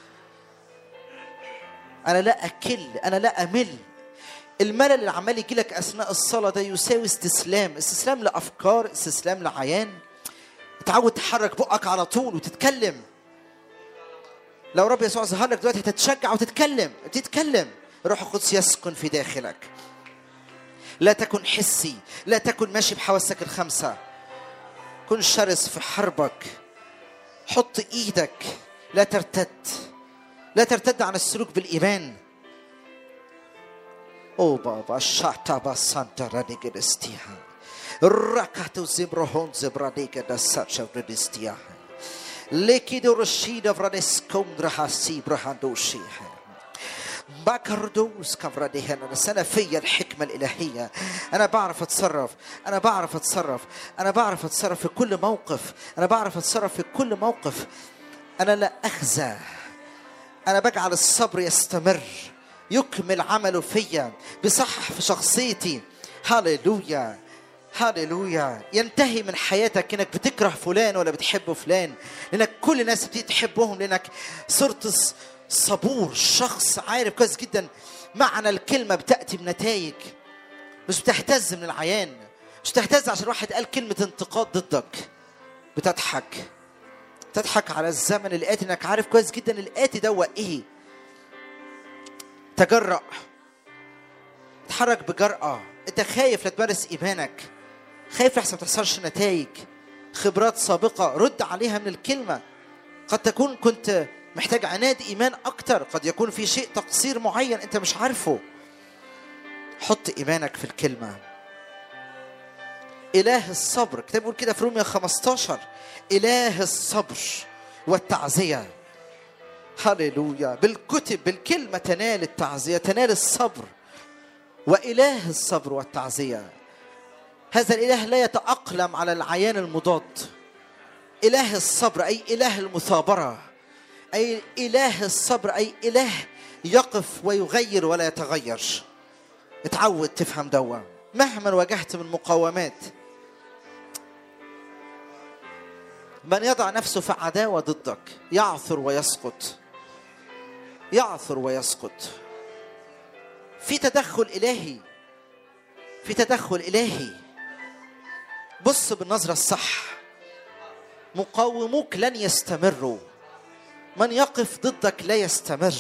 انا لا اكل انا لا امل الملل اللي عمال يجي لك اثناء الصلاه ده يساوي استسلام استسلام لافكار استسلام لعيان اتعود تحرك بقك على طول وتتكلم لو رب يسوع ظهر لك دلوقتي هتتشجع وتتكلم تتكلم روح القدس يسكن في داخلك لا تكن حسي لا تكن ماشي بحواسك الخمسه كن شرس في حربك حط ايدك لا ترتد لا ترتد عن السلوك بالايمان او بابا شاتا سانتا رانيك دستيها ركاتو زبرهون زبرانيك دساتشا ردستيها لكي دو رشيد فرانسكوم رهاسي برهاندوشيها باكردوس كفرديها انا فيا الحكمه الالهيه انا بعرف اتصرف انا بعرف اتصرف انا بعرف اتصرف في كل موقف انا بعرف اتصرف في كل موقف انا لا اخزى انا بجعل الصبر يستمر يكمل عمله فيا بيصحح في شخصيتي هاليلويا هاليلويا ينتهي من حياتك انك بتكره فلان ولا بتحب فلان لانك كل الناس بتيجي تحبهم لانك صرت ص- صبور شخص عارف كويس جدا معنى الكلمه بتاتي بنتائج مش بتهتز من العيان مش بتهتز عشان واحد قال كلمه انتقاد ضدك بتضحك تضحك على الزمن الآتي انك عارف كويس جدا الآتي ده ايه تجرأ اتحرك بجرأة انت خايف لا تمارس ايمانك خايف لحسن ما تحصلش نتائج خبرات سابقة رد عليها من الكلمة قد تكون كنت محتاج عناد ايمان اكتر قد يكون في شيء تقصير معين انت مش عارفه حط ايمانك في الكلمه إله الصبر كتاب بيقول كده في روميا 15 إله الصبر والتعزية هللويا بالكتب بالكلمة تنال التعزية تنال الصبر وإله الصبر والتعزية هذا الإله لا يتأقلم على العيان المضاد إله الصبر أي إله المثابرة أي إله الصبر أي إله يقف ويغير ولا يتغير اتعود تفهم دوا مهما واجهت من مقاومات من يضع نفسه في عداوة ضدك يعثر ويسقط يعثر ويسقط في تدخل إلهي في تدخل إلهي بص بالنظرة الصح مقاوموك لن يستمروا من يقف ضدك لا يستمر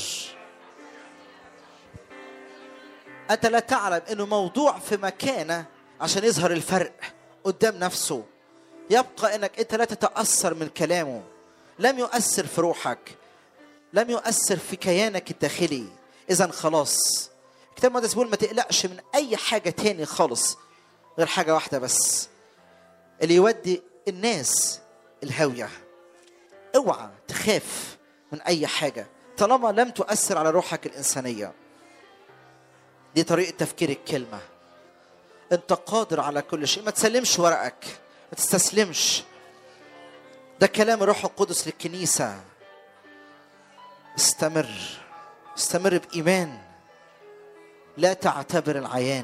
أنت لا تعلم أنه موضوع في مكانه عشان يظهر الفرق قدام نفسه يبقى أنك أنت لا تتأثر من كلامه لم يؤثر في روحك لم يؤثر في كيانك الداخلي إذا خلاص الكتاب المقدس بيقول ما تقلقش من أي حاجة تاني خالص غير حاجة واحدة بس اللي يودي الناس الهاوية اوعى تخاف من أي حاجة طالما لم تؤثر على روحك الإنسانية دي طريقة تفكير الكلمة انت قادر على كل شيء ما تسلمش ورقك ما تستسلمش ده كلام الروح القدس للكنيسة استمر استمر بإيمان لا تعتبر العيان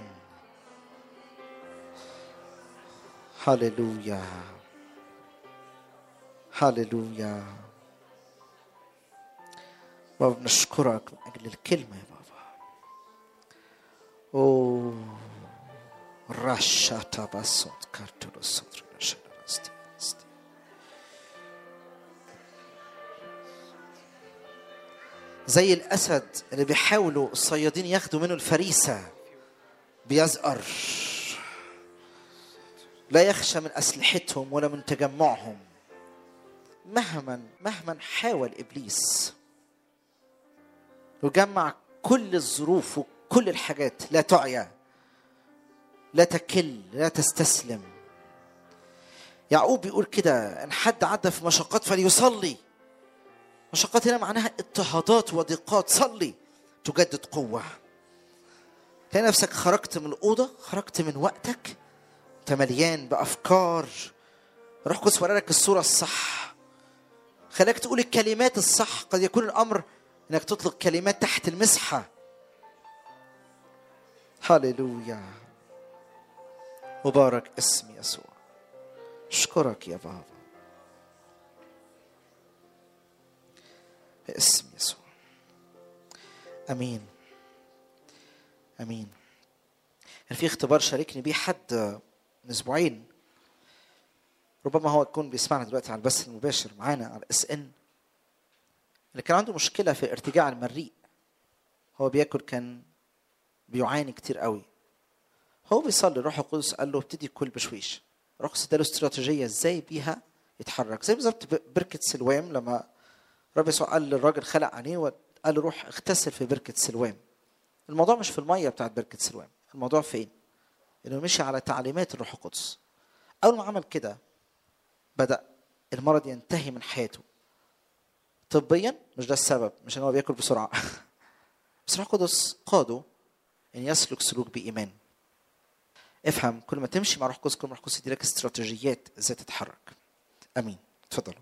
هللويا هللويا بابا بنشكرك من أجل الكلمة يا بابا أوه رشا تبسط كارتلو صدر زي الأسد اللي بيحاولوا الصيادين ياخدوا منه الفريسة بيزقر لا يخشى من أسلحتهم ولا من تجمعهم مهما مهما حاول إبليس وجمع كل الظروف وكل الحاجات لا تعيا لا تكل لا تستسلم يعقوب بيقول كده ان حد عدى في مشقات فليصلي مشقات هنا معناها اضطهادات وضيقات صلي تجدد قوة تلاقي نفسك خرجت من الأوضة خرجت من وقتك أنت مليان بأفكار روح قدس لك الصورة الصح خلاك تقول الكلمات الصح قد يكون الأمر إنك تطلق كلمات تحت المسحة هللويا مبارك اسم يسوع اشكرك يا بابا باسم يسوع امين امين كان في اختبار شاركني بيه حد من اسبوعين ربما هو يكون بيسمعنا دلوقتي على البث المباشر معانا على اس ان اللي كان عنده مشكله في ارتجاع المريء هو بياكل كان بيعاني كتير قوي هو بيصلي الروح القدس قال له ابتدي كل بشويش الروح القدس اداله استراتيجيه ازاي بيها يتحرك زي بالظبط بركه سلوام لما رب يسوع قال للراجل خلق عينيه وقال له روح اغتسل في بركه سلوام الموضوع مش في الميه بتاعت بركه سلوام الموضوع فين انه مشي على تعليمات الروح القدس اول ما عمل كده بدا المرض ينتهي من حياته طبيا مش ده السبب مش ان هو بياكل بسرعه بس الروح القدس قاده ان يسلك سلوك بايمان افهم كل ما تمشي مع روح القدس كل ما روح القدس يديلك استراتيجيات ازاي تتحرك امين اتفضلوا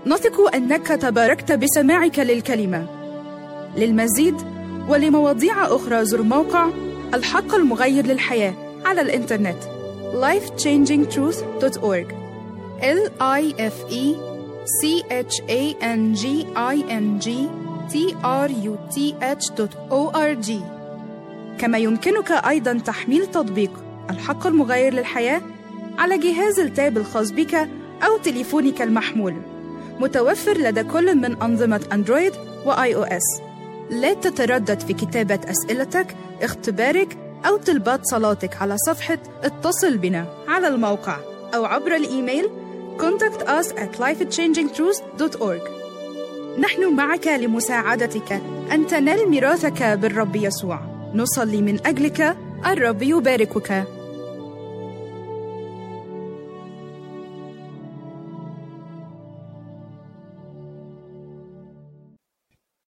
نثق أنك تباركت بسماعك للكلمة للمزيد ولمواضيع أخرى زر موقع الحق المغير للحياة على الإنترنت lifechangingtruth.org l i f e c h a n g i n g t r u t h.org كما يمكنك أيضا تحميل تطبيق الحق المغير للحياة على جهاز التاب الخاص بك أو تليفونك المحمول متوفر لدى كل من أنظمة أندرويد وآي أو إس لا تتردد في كتابة أسئلتك اختبارك أو طلبات صلاتك على صفحة اتصل بنا على الموقع أو عبر الإيميل contact us at lifechangingtruth.org نحن معك لمساعدتك أن تنال ميراثك بالرب يسوع نصلي من أجلك الرب يباركك